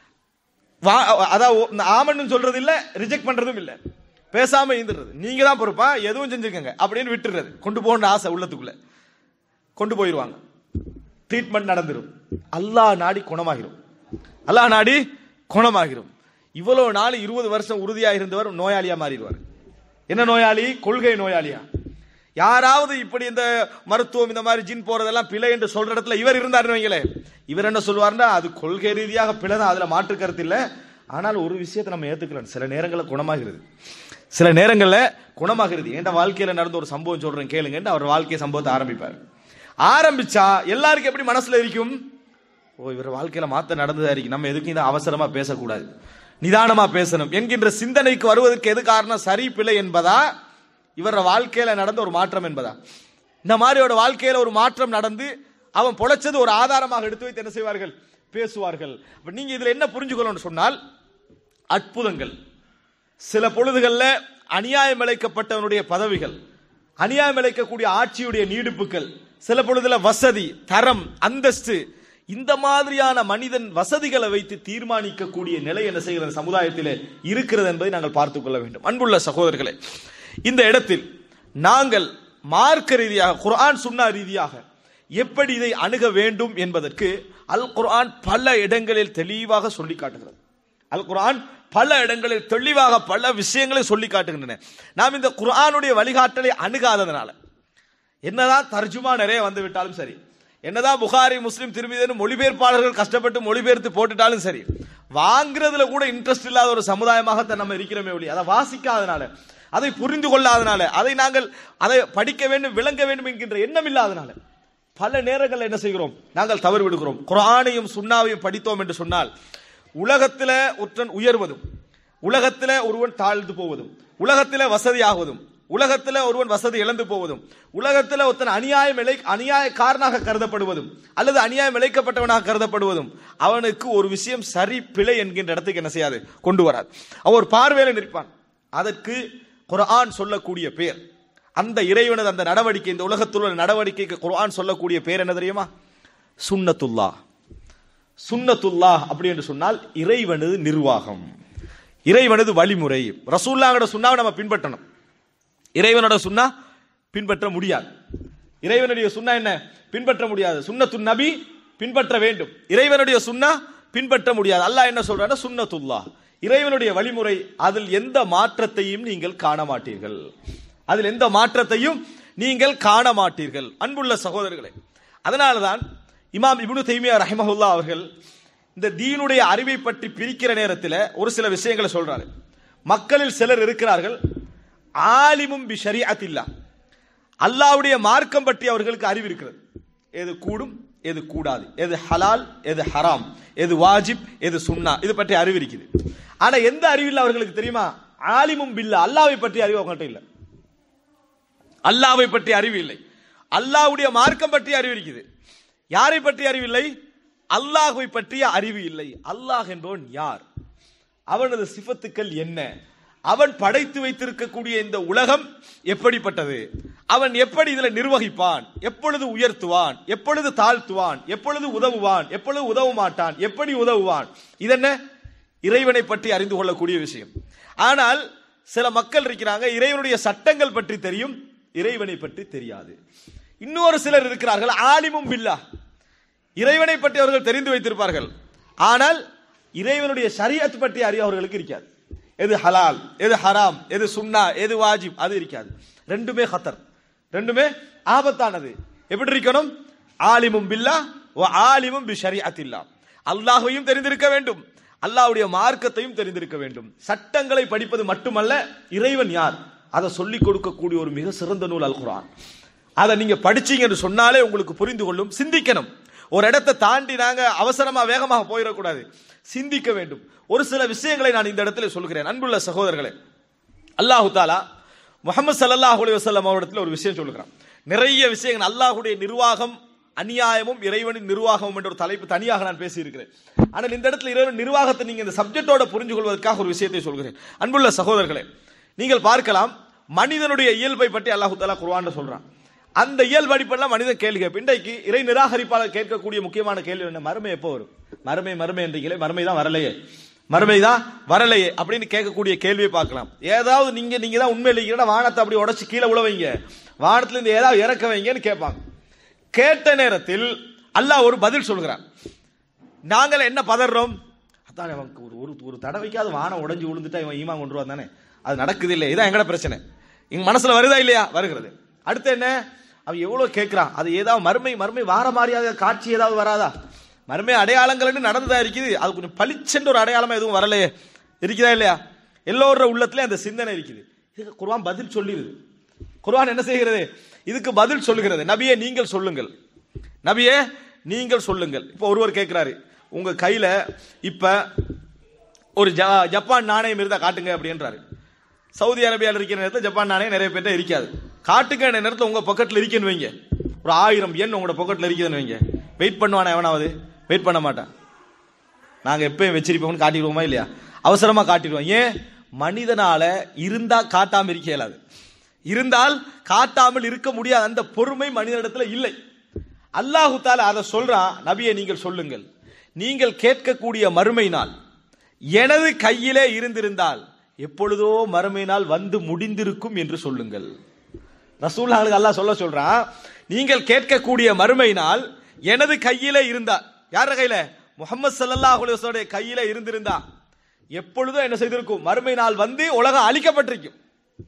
S2: வா அதான் ஓ- இந்த ஆமன்னு சொல்றது இல்ல ரிஜெக்ட் பண்றதும் இல்ல பேசாம இருந்துடுறது நீங்க தான் பொறுப்பா எதுவும் செஞ்சுக்கங்க அப்படின்னு விட்டுறது கொண்டு போகணும்னு ஆசை உள்ளத்துக்குள்ள கொண்டு போயிருவாங்க ட்ரீட்மெண்ட் நடந்துரும் அல்லாஹ் நாடி குணமாகிரும் அல்லாஹ் நாடி குணமாகிரும் இவ்வளவு நாள் இருபது வருஷம் உறுதியா இருந்தவர் நோயாளியா மாறிடுவார் என்ன நோயாளி கொள்கை நோயாளியா யாராவது இப்படி இந்த மருத்துவம் இந்த மாதிரி ஜின் போறதெல்லாம் பிழை என்று சொல்ற இடத்துல இவர் இருந்தாருன்னு வைங்களே இவர் என்ன சொல்வாருன்னா அது கொள்கை ரீதியாக பிழை தான் அதுல மாற்று கருத்து இல்ல ஆனால் ஒரு விஷயத்தை நம்ம ஏத்துக்கலாம் சில நேரங்களில் குணமாகிறது சில நேரங்களில் குணமாகிறது என் வாழ்க்கையில நடந்த ஒரு சம்பவம் சொல்றேன் கேளுங்கன்னு அவர் வாழ்க்கை சம்பவத்தை ஆரம்பிப்பார் ஆரம்பிச்சா எல்லாருக்கும் எப்படி மனசுல இருக்கும் ஓ இவர் வாழ்க்கையில மாத்த நடந்ததா இருக்கு நம்ம எதுக்கும் இதை அவசரமா பேசக்கூடாது நிதானமா பேசணும் என்கின்ற சிந்தனைக்கு வருவதற்கு எது காரணம் சரி பிழை என்பதா இவர வாழ்க்கையில நடந்த ஒரு மாற்றம் என்பதா இந்த மாதிரியோட வாழ்க்கையில ஒரு மாற்றம் நடந்து அவன் பொழைச்சது ஒரு ஆதாரமாக எடுத்து வைத்து என்ன செய்வார்கள் பேசுவார்கள் அப்ப நீங்க இதுல என்ன புரிஞ்சுக்கணும்னு சொன்னால் அற்புதங்கள் சில பொழுதுகளில் அநியாயம் இழைக்கப்பட்டவனுடைய பதவிகள் அநியாயம் இழைக்கக்கூடிய ஆட்சியுடைய நீடிப்புகள் சில பொழுதுல வசதி தரம் அந்தஸ்து இந்த மாதிரியான மனிதன் வசதிகளை வைத்து தீர்மானிக்கக்கூடிய நிலை என்ன செய்கிறது சமுதாயத்திலே இருக்கிறது என்பதை நாங்கள் பார்த்துக் கொள்ள வேண்டும் அன்புள்ள சகோதரர்களே இந்த இடத்தில் நாங்கள் மார்க்க ரீதியாக குர்ஆன் சுன்னா ரீதியாக எப்படி இதை அணுக வேண்டும் என்பதற்கு அல் குர்ஆன் பல இடங்களில் தெளிவாக சொல்லி காட்டுகிறது அல் குர்ஆன் பல இடங்களில் தெளிவாக பல விஷயங்களை சொல்லி காட்டுகின்றன நாம் இந்த குர்ஆனுடைய வழிகாட்டலை அணுகாததுனால என்னதான் தர்ஜுமா நிறைய வந்து விட்டாலும் சரி என்னதான் புகாரி முஸ்லிம் திரும்பிதன்னு மொழிபெயர்ப்பாளர்கள் கஷ்டப்பட்டு மொழிபெயர்த்து போட்டுட்டாலும் சரி வாங்குறதுல கூட இன்ட்ரெஸ்ட் இல்லாத ஒரு சமுதாயமாகத்தான் நம்ம இருக்கிறோமே ஒளி அதை வாசிக்காதனால அதை புரிந்து கொள்ளாதனால அதை நாங்கள் அதை படிக்க வேண்டும் விளங்க வேண்டும் என்கின்ற எண்ணம் இல்லாதனால பல நேரங்கள் என்ன செய்கிறோம் நாங்கள் தவறு விடுகிறோம் குரானையும் சுண்ணாவையும் படித்தோம் என்று சொன்னால் உலகத்தில ஒற்றன் உயர்வதும் உலகத்தில ஒருவன் தாழ்ந்து போவதும் உலகத்தில வசதியாகுவதும் உலகத்தில ஒருவன் வசதி இழந்து போவதும் உலகத்தில ஒருத்தன் அநியாயம் இழை அநியாயக்காரனாக கருதப்படுவதும் அல்லது அநியாயம் இழைக்கப்பட்டவனாக கருதப்படுவதும் அவனுக்கு ஒரு விஷயம் சரி பிழை என்கின்ற இடத்துக்கு என்ன செய்யாது கொண்டு வராது அவன் ஒரு பார்வையில நிற்பான் அதற்கு குர்ஆன் சொல்லக்கூடிய பேர் அந்த இறைவனது அந்த நடவடிக்கை இந்த உலகத்தில் உள்ள நடவடிக்கைக்கு குர்ஆன் சொல்லக்கூடிய பேர் என்ன தெரியுமா சுன்னத்துல்லா சுன்னத்துல்லா அப்படி என்று சொன்னால் இறைவனது நிர்வாகம் இறைவனது வழிமுறை ரசூல்லாங்கட சுண்ணாவை நம்ம பின்பற்றணும் இறைவனோட சுண்ணா பின்பற்ற முடியாது இறைவனுடைய சுண்ணா என்ன பின்பற்ற முடியாது சுன்னத்து நபி பின்பற்ற வேண்டும் இறைவனுடைய சுண்ணா பின்பற்ற முடியாது அல்லாஹ் என்ன சொல்றாரு சுன்னத்துல்லா இறைவனுடைய வழிமுறை அதில் எந்த மாற்றத்தையும் நீங்கள் காண மாட்டீர்கள் அதில் எந்த மாற்றத்தையும் நீங்கள் காண மாட்டீர்கள் அன்புள்ள சகோதரர்களே அதனால்தான் இமாம் இப்னு தைமியா ரஹிமஹுல்லா அவர்கள் இந்த தீனுடைய அறிவை பற்றி பிரிக்கிற நேரத்தில் ஒரு சில விஷயங்களை சொல்றாரு மக்களில் சிலர் இருக்கிறார்கள் ஆலிமும் பி ஷரீஅத்தில்லா அல்லாஹ்வுடைய மார்க்கம் பற்றி அவர்களுக்கு அறிவு இருக்கிறது எது கூடும் எது கூடாது எது ஹலால் எது ஹராம் எது வாஜிப் எது சுன்னா இது பற்றி அறிவு இருக்குது ஆனா எந்த அறிவு இல்லை அவர்களுக்கு தெரியுமா ஆலிமும் பில்லா அல்லாவை பற்றி அறிவு அவங்கள்ட்ட இல்லை அல்லாவை பற்றி அறிவு இல்லை அல்லாஹ்வுடைய மார்க்கம் பற்றி அறிவு இருக்குது யாரை பற்றி அறிவில்லை அல்லாஹ்வை பற்றிய அறிவு இல்லை அல்லாஹ் என்பவன் யார் அவனது சிஃபத்துக்கள் என்ன அவன் படைத்து வைத்திருக்கக்கூடிய இந்த உலகம் எப்படிப்பட்டது அவன் எப்படி இதுல நிர்வகிப்பான் எப்பொழுது உயர்த்துவான் எப்பொழுது தாழ்த்துவான் எப்பொழுது உதவுவான் எப்பொழுது உதவ மாட்டான் எப்படி உதவுவான் இதென்ன இறைவனை பற்றி அறிந்து கொள்ளக்கூடிய விஷயம் ஆனால் சில மக்கள் இருக்கிறாங்க இறைவனுடைய சட்டங்கள் பற்றி தெரியும் இறைவனை பற்றி தெரியாது இன்னொரு சிலர் இருக்கிறார்கள் ஆலிமும் பில்லா இறைவனை பற்றி அவர்கள் தெரிந்து வைத்திருப்பார்கள் ஆனால் இறைவனுடைய ஷரியத் பற்றி அறிய அவர்களுக்கு இருக்காது எது ஹலால் எது ஹராம் எது சுன்னா எது வாஜிப் அது இருக்காது ரெண்டுமே ஹத்தர் ரெண்டுமே ஆபத்தானது எப்படி இருக்கணும் ஆலிமும் பில்லா வ ஆலிமும் பி ஷரியத்தில்லா அல்லாஹ்வையும் தெரிந்திருக்க வேண்டும் அல்லாஹ்வுடைய மார்க்கத்தையும் தெரிந்திருக்க வேண்டும் சட்டங்களை படிப்பது மட்டுமல்ல இறைவன் யார் அதை சொல்லிக் கொடுக்கக்கூடிய ஒரு மிக சிறந்த நூல் அல் குர்ஆன் அதை நீங்க படிச்சீங்கன்னு சொன்னாலே உங்களுக்கு புரிந்து கொள்ளும் சிந்திக்கணும் ஒரு இடத்தை தாண்டி நாங்க அவசரமா வேகமாக போயிடக்கூடாது சிந்திக்க வேண்டும் ஒரு சில விஷயங்களை நான் இந்த இடத்துல சொல்கிறேன் அன்புள்ள சகோதரர்களே அல்லாஹு தாலா முகமது சல்லல்லாஹு அலைஹி வஸல்லம் அவரிடத்தில் ஒரு விஷயம் சொல்லுகிறான் நிறைய விஷயங்கள் அல்லாஹுடைய நிர்வாகம் அநியாயமும் இறைவனின் நிர்வாகமும் என்ற ஒரு தலைப்பு தனியாக நான் பேசியிருக்கிறேன் ஆனால் இந்த இடத்துல இறைவன் நிர்வாகத்தை நீங்க இந்த சப்ஜெக்டோட புரிஞ்சு கொள்வதற்காக ஒரு விஷயத்தை சொல்கிறேன் அன்புள்ள சகோதரர்களே நீங்கள் பார்க்கலாம் மனிதனுடைய இயல்பை பற்றி அல்லாஹு தாலா குர்ஆன்ல சொல்றான் அந்த இயல்பு அடிப்படையில் மனிதன் கேள்வி கேட்பு இன்றைக்கு இறை நிராகரிப்பாளர் கேட்கக்கூடிய முக்கியமான கேள்வி என்ன மறுமை எப்போ வரும் மறுமை மறுமை என்றீங்களே மறுமை தான் வரலையே மறுமை தான் வரலையே அப்படின்னு கேட்கக்கூடிய கேள்வியை பார்க்கலாம் ஏதாவது நீங்க நீங்க தான் உண்மையில் இருக்கிற வானத்தை அப்படி உடைச்சு கீழே உழ வைங்க வானத்துல இருந்து ஏதாவது இறக்க வைங்கன்னு கேட்பாங்க கேட்ட நேரத்தில் அல்லாஹ் ஒரு பதில் சொல்கிறான் நாங்கள் என்ன பதறோம் அதான் அவனுக்கு ஒரு ஒரு ஒரு தடவைக்காவது வானம் உடைஞ்சு விழுந்துட்டா இவன் ஈமா கொண்டு தானே அது நடக்குது இல்லை இதான் எங்கட பிரச்சனை எங்க மனசுல வருதா இல்லையா வருகிறது அடுத்து என்ன அவன் எவ்வளவு கேட்கிறான் அது ஏதாவது மறுமை மறுமை வார மாதிரியாக காட்சி ஏதாவது வராதா மறுமை அடையாளங்கள் நடந்ததா இருக்குது அது கொஞ்சம் பளிச்சென்ற ஒரு அடையாளமா எதுவும் வரலையே இருக்குதா இல்லையா எல்லோர உள்ளத்துல அந்த சிந்தனை இருக்குது இதுக்கு குர்ஆன் பதில் சொல்லிடுது குர்ஆன் என்ன செய்கிறது இதுக்கு பதில் சொல்லுகிறது நபியே நீங்கள் சொல்லுங்கள் நபியே நீங்கள் சொல்லுங்கள் இப்போ ஒருவர் கேட்கிறாரு உங்க கையில இப்ப ஒரு ஜ- ஜப்பான் நாணயம் இருந்தா காட்டுங்க அப்படின்றாரு சவுதி அரேபியாவில் இருக்கிற நேரத்தில் ஜப்பான் நாணயம் நிறைய பேர்ட்ட இருக்காது காட்டுங்க நேரத்தில் உங்க பக்கெட்ல இருக்குன்னு வைங்க ஒரு ஆயிரம் எண் உங்களோட பக்கெட்ல இருக்குதுன்னு வைங்க வெயிட் பண்ணுவானா எவனாவது வெயிட் பண்ண மாட்டான் நாங்க எப்பயும் வச்சிருப்போம்னு காட்டிடுவோமா இல்லையா அவசரமா காட்டிடுவோம் ஏன் மனிதனால இருந்தா காட்டாம இருக்க இயலாது இருந்தால் காட்டாமல் இருக்க முடியாது அந்த பொறுமை மனிதனிடத்துல இல்லை அல்லாஹு தாலா அதை சொல்றான் நபியை நீங்கள் சொல்லுங்கள் நீங்கள் கேட்கக்கூடிய மறுமை நாள் எனது கையிலே இருந்திருந்தால் எப்பொழுதோ மறுமை நாள் வந்து முடிந்திருக்கும் என்று சொல்லுங்கள் ரசூல்லாங்களுக்கு அல்லாஹ் சொல்ல சொல்றான் நீங்கள் கேட்கக்கூடிய மறுமை நாள் எனது கையிலே இருந்தா யார கையில முகமது சல்லல்லாஹு அலைஹி வஸல்லம் கையில இருந்திருந்தா எப்பொழுதோ என்ன செய்திருக்கும் மறுமை நாள் வந்து உலகம் அழிக்கப்பட்டிருக்கும்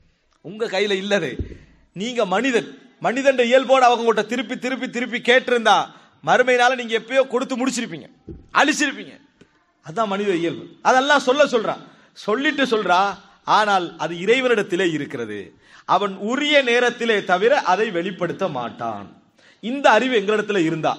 S2: உங்க கையில இல்லது நீங்க மனிதன் மனிதன் இயல்போடு அவங்க உங்கள்ட்ட திருப்பி திருப்பி திருப்பி கேட்டிருந்தா மறுமையினால நீங்க எப்பயோ கொடுத்து முடிச்சிருப்பீங்க அழிச்சிருப்பீங்க அதான் மனித இயல்பு அதெல்லாம் சொல்ல சொல்றான் சொல்லிட்டு சொல்றா ஆனால் அது இறைவனிடத்திலே இருக்கிறது அவன் உரிய நேரத்திலே தவிர அதை வெளிப்படுத்த மாட்டான் இந்த அறிவு எங்களிடத்துல இருந்தா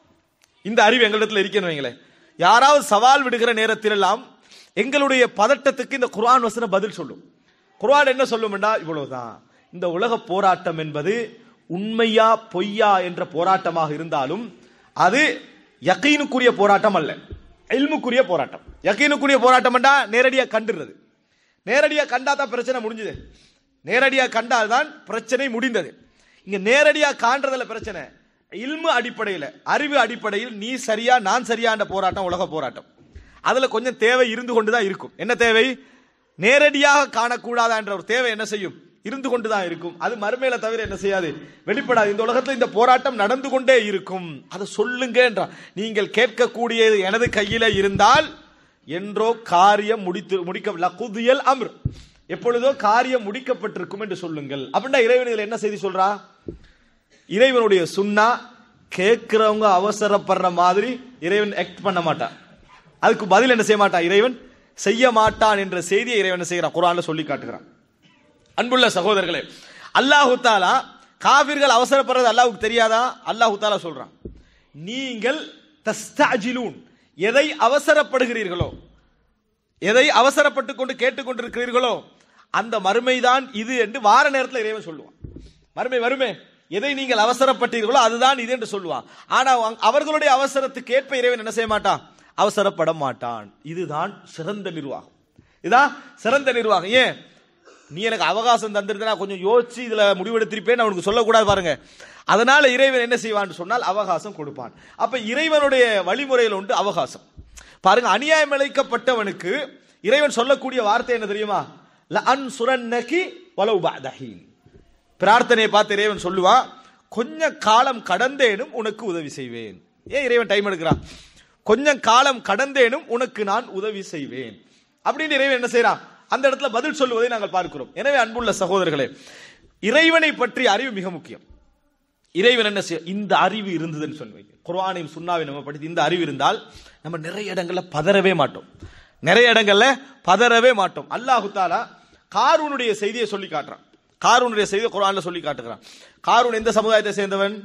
S2: இந்த அறிவு எங்களிடத்துல இருக்கணும் வைங்களேன் யாராவது சவால் விடுகிற நேரத்திலெல்லாம் எங்களுடைய பதட்டத்துக்கு இந்த குர்ஆன் வசனம் பதில் சொல்லும் குர்ஆன் என்ன சொல்லும்னா இவ்வளவுதான் இந்த உலக போராட்டம் என்பது உண்மையா பொய்யா என்ற போராட்டமாக இருந்தாலும் அது யக்கீனுக்குரிய போராட்டம் அல்ல இல்முக்குரிய போராட்டம் யக்கீனுக்குரிய போராட்டம் நேரடியாக கண்டுறது நேரடியாக கண்டா தான் பிரச்சனை முடிஞ்சது நேரடியாக கண்டால் தான் பிரச்சனை முடிந்தது இங்க நேரடியாக காண்றதுல பிரச்சனை இல்மு அடிப்படையில் அறிவு அடிப்படையில் நீ சரியா நான் சரியான்ற போராட்டம் உலக போராட்டம் அதுல கொஞ்சம் தேவை இருந்து கொண்டு தான் இருக்கும் என்ன தேவை நேரடியாக காணக்கூடாதா என்ற ஒரு தேவை என்ன செய்யும் இருந்து கொண்டு தான் இருக்கும் அது மறுமையில தவிர என்ன செய்யாது வெளிப்படாது இந்த உலகத்தில் இந்த போராட்டம் நடந்து கொண்டே இருக்கும் அதை சொல்லுங்க என்றான் நீங்கள் கேட்கக்கூடியது எனது கையில இருந்தால் என்றோ காரியம் முடித்து முடிக்க லகுதியல் அம்ர் எப்பொழுதோ காரியம் முடிக்கப்பட்டிருக்கும் என்று சொல்லுங்கள் அப்படின்னா இறைவனில் என்ன செய்தி சொல்றா இறைவனுடைய சுண்ணா கேட்கிறவங்க அவசரப்படுற மாதிரி இறைவன் ஆக்ட் பண்ண மாட்டான் அதுக்கு பதில் என்ன செய்ய மாட்டான் இறைவன் செய்ய மாட்டான் என்ற செய்தியை இறைவன் என்ன செய்யறான் குரான்ல சொல்லி காட்டுகிறான் அன்புள்ள சகோதரர்களே அல்லாஹு தாலா காவிர்கள் அவசரப்படுறது அல்லாஹுக்கு தெரியாதா அல்லாஹு தாலா சொல்றான் நீங்கள் தஸ்தாஜிலூன் எதை அவசரப்படுகிறீர்களோ எதை அவசரப்பட்டு கொண்டு கேட்டுக்கொண்டிருக்கிறீர்களோ அந்த மறுமைதான் இது என்று வார நேரத்தில் இறைவன் சொல்லுவான் மறுமை வருமே எதை நீங்கள் அவசரப்பட்டீர்களோ அதுதான் இது என்று சொல்லுவான் ஆனா அவங்க- அவர்களுடைய அவசரத்துக்கு ஏற்ப இறைவன் என்ன செய்ய மாட்டான் அவசரப்பட மாட்டான் இதுதான் சிறந்த நிர்வாகம் இதான் சிறந்த நிர்வாகம் ஏன் நீ எனக்கு அவகாசம் தந்திருந்தா கொஞ்சம் யோசிச்சு இதுல முடிவெடுத்திருப்பேன் அவனுக்கு சொல்லக்கூடாது பாருங்க அதனால இறைவன் என்ன செய்வான்னு சொன்னால் அவகாசம் கொடுப்பான் அப்ப இறைவனுடைய வழிமுறையில் உண்டு அவகாசம் பாருங்க அநியாயம் இழைக்கப்பட்டவனுக்கு இறைவன் சொல்லக்கூடிய வார்த்தை என்ன தெரியுமா லஅன் சுரன்னகி வலவு பஅதஹீன் பிரார்த்தனையை பார்த்து இறைவன் சொல்லுவான் கொஞ்ச காலம் கடந்தேனும் உனக்கு உதவி செய்வேன் ஏன் இறைவன் டைம் எடுக்கிறான் கொஞ்சம் காலம் கடந்தேனும் உனக்கு நான் உதவி செய்வேன் அப்படின்னு இறைவன் என்ன செய்றான் அந்த இடத்துல பதில் சொல்லுவதை நாங்கள் பார்க்கிறோம் எனவே அன்புள்ள சகோதரர்களே இறைவனை பற்றிய அறிவு மிக முக்கியம் இறைவன் என்ன செய்ய இந்த அறிவு இருந்ததுன்னு சொல்லுவீங்க குர்ஆனையும் சுன்னாவையும் நம்ம படித்து இந்த அறிவு இருந்தால் நம்ம நிறைய இடங்கள்ல பதறவே மாட்டோம் நிறைய இடங்கள்ல பதறவே மாட்டோம் அல்லாஹு தாலா காரூனுடைய செய்தியை சொல்லி காட்டுறான் காரூனுடைய செய்தியை குர்ஆன்ல சொல்லி காட்டுகிறான் காரூன் எந்த சமுதாயத்தை சேர்ந்தவன்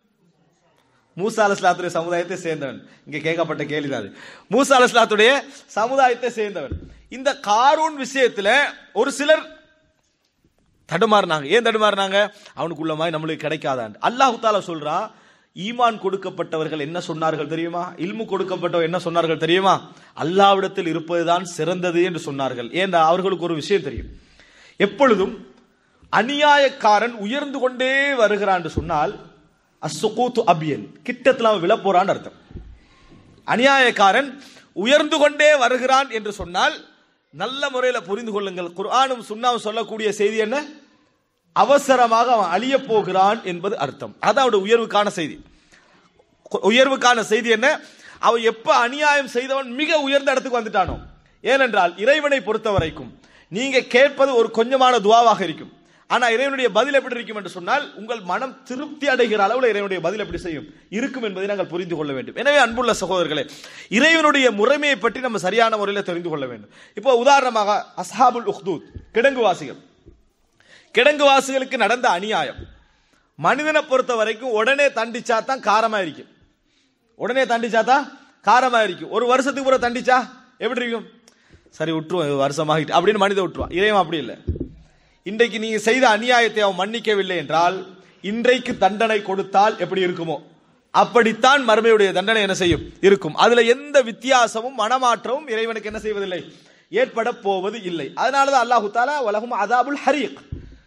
S2: மூசா அலஸ்லாத்துடைய சமுதாயத்தை சேர்ந்தவன் இங்க கேட்கப்பட்ட கேள்விதான் அது மூசா அலஸ்லாத்துடைய சமுதாயத்தை சேர்ந்தவன் இந்த காரூன் விஷயத்துல ஒரு சிலர் தடுமாறினாங்க ஏன் தடுமாறினாங்க அவனுக்குள்ள மாதிரி நம்மளுக்கு கிடைக்காதான் அல்லாஹு தாலா சொல்றா ஈமான் கொடுக்கப்பட்டவர்கள் என்ன சொன்னார்கள் தெரியுமா இல்மு கொடுக்கப்பட்டவர் என்ன சொன்னார்கள் தெரியுமா அல்லாவிடத்தில் இருப்பதுதான் சிறந்தது என்று சொன்னார்கள் ஏன் அவர்களுக்கு ஒரு விஷயம் தெரியும் எப்பொழுதும் அநியாயக்காரன் உயர்ந்து கொண்டே வருகிறான் என்று சொன்னால் அசுகூத்து அபியன் கிட்டத்தில் அவன் விழப்போறான்னு அர்த்தம் அநியாயக்காரன் உயர்ந்து கொண்டே வருகிறான் என்று சொன்னால் நல்ல முறையில் புரிந்து கொள்ளுங்கள் குர்ஆனும் சுன்னாவும் சொல்லக்கூடிய செய்தி என்ன அவசரமாக அவன் அழியப் போகிறான் என்பது அர்த்தம் அதான் அவனுடைய உயர்வுக்கான செய்தி கு- உயர்வுக்கான செய்தி என்ன அவன் எப்ப அநியாயம் செய்தவன் மிக உயர்ந்த இடத்துக்கு வந்துட்டானோ ஏனென்றால் இறைவனை பொறுத்த வரைக்கும் நீங்க கேட்பது ஒரு கொஞ்சமான துவாவாக இருக்கும் ஆனா இறைவனுடைய பதில் எப்படி இருக்கும் என்று சொன்னால் உங்கள் மனம் திருப்தி அடைகிற அளவில் இறைவனுடைய பதில் எப்படி செய்யும் இருக்கும் என்பதை நாங்கள் புரிந்து கொள்ள வேண்டும் எனவே அன்புள்ள சகோதரர்களே இறைவனுடைய முறைமையை பற்றி நம்ம சரியான முறையில் தெரிந்து கொள்ள வேண்டும் இப்போ உதாரணமாக அஸ்ஹாபுல் உஹ்தூத் கிடங்குவாசிகள் கிடங்குவாசிகளுக்கு நடந்த அநியாயம் மனிதனை பொறுத்த வரைக்கும் உடனே தண்டிச்சா தான் காரமா இருக்கும் உடனே தண்டிச்சா தான் காரமா இருக்கும் ஒரு வருஷத்துக்கு பூரா தண்டிச்சா எப்படி இருக்கும் சரி விட்டுருவோம் இது வருஷமாகிட்டு அப்படின்னு மனித விட்டுருவான் இறைவன் அப்படி இல்லை இன்றைக்கு நீங்க செய்த அநியாயத்தை அவன் மன்னிக்கவில்லை என்றால் இன்றைக்கு தண்டனை கொடுத்தால் எப்படி இருக்குமோ அப்படித்தான் மறுமையுடைய தண்டனை என்ன செய்யும் இருக்கும் அதுல எந்த வித்தியாசமும் மனமாற்றமும் இறைவனுக்கு என்ன செய்வதில்லை ஏற்பட போவது இல்லை அதனாலதான் அல்லாஹு தாலா உலகம் அதாபுல் ஹரீக்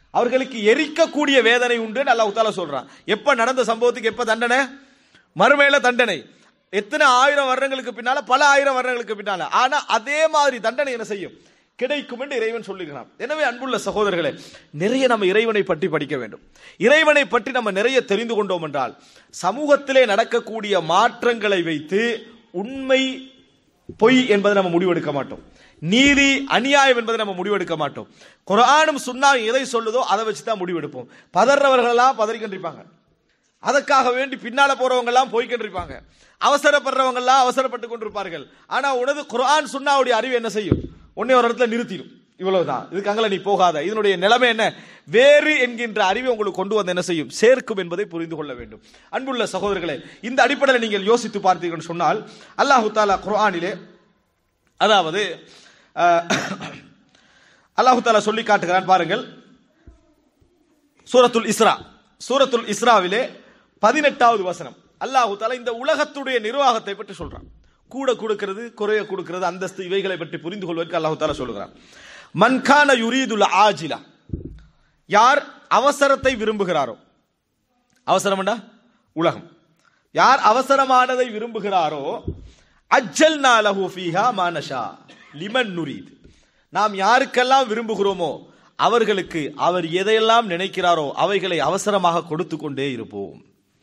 S2: அவர்களுக்கு எரிக்கக்கூடிய வேதனை உண்டு அல்லாஹ் தாலா சொல்றான் எப்ப நடந்த சம்பவத்துக்கு எப்ப தண்டனை மறுமையில தண்டனை எத்தனை ஆயிரம் வருடங்களுக்கு பின்னால பல ஆயிரம் வருடங்களுக்கு பின்னால ஆனா அதே மாதிரி தண்டனை என்ன செய்யும் கிடைக்கும் என்று இறைவன் சொல்லுகிறான் எனவே அன்புள்ள சகோதரர்களே நிறைய நம்ம இறைவனை பற்றி படிக்க வேண்டும் இறைவனை பற்றி நம்ம நிறைய தெரிந்து கொண்டோம் என்றால் சமூகத்திலே நடக்கக்கூடிய மாற்றங்களை வைத்து உண்மை பொய் என்பதை நம்ம முடிவெடுக்க மாட்டோம் நீதி அநியாயம் என்பதை நம்ம முடிவெடுக்க மாட்டோம் குரானும் சுன்னா எதை சொல்லுதோ அதை வச்சு தான் முடிவெடுப்போம் பதறவர்கள் எல்லாம் பதறிக்கொண்டிருப்பாங்க அதற்காக வேண்டி பின்னால போறவங்க எல்லாம் போய்கொண்டிருப்பாங்க அவசரப்படுறவங்க எல்லாம் அவசரப்பட்டு கொண்டிருப்பார்கள் ஆனா உனது குரான் சுன்னாவுடைய அறிவு என்ன செய்யும் உன்னை ஒரு இடத்துல நிறுத்திடும் இவ்வளவுதான் இதுக்கு அங்கல நீ போகாத இதனுடைய நிலைமை என்ன வேறு என்கின்ற அறிவை உங்களுக்கு கொண்டு வந்து என்ன செய்யும் சேர்க்கும் என்பதை புரிந்து கொள்ள வேண்டும் அன்புள்ள சகோதரர்களே இந்த அடிப்படையில் நீங்கள் யோசித்து பார்த்தீர்கள் சொன்னால் அல்லாஹு தாலா குர்ஆனிலே அதாவது அஹ், அல்லாஹு தாலா சொல்லி காட்டுகிறான் பாருங்கள் சூரத்துல் இஸ்ரா சூரத்துல் இஸ்ராவிலே பதினெட்டாவது வசனம் அல்லாஹு தாலா இந்த உலகத்துடைய நிர்வாகத்தை பற்றி சொல்றான் கூட கொடுக்கிறது குறைய கொடுக்கிறது அந்தஸ்து இவைகளை பற்றி புரிந்து கொள்வதற்கு அல்லாஹு தாலா சொல்கிறான் மன்கான யுரீதுல் ஆஜிலா யார் அவசரத்தை விரும்புகிறாரோ அவசரம்டா உலகம் யார் அவசரமானதை விரும்புகிறாரோ அஜ்ஜல் நாலஹு ஃபீஹா மானஷா லிமன் நுரீத் நாம் யாருக்கெல்லாம் விரும்புகிறோமோ அவர்களுக்கு அவர் எதையெல்லாம் நினைக்கிறாரோ அவைகளை அவசரமாக கொடுத்து கொண்டே இருப்போம்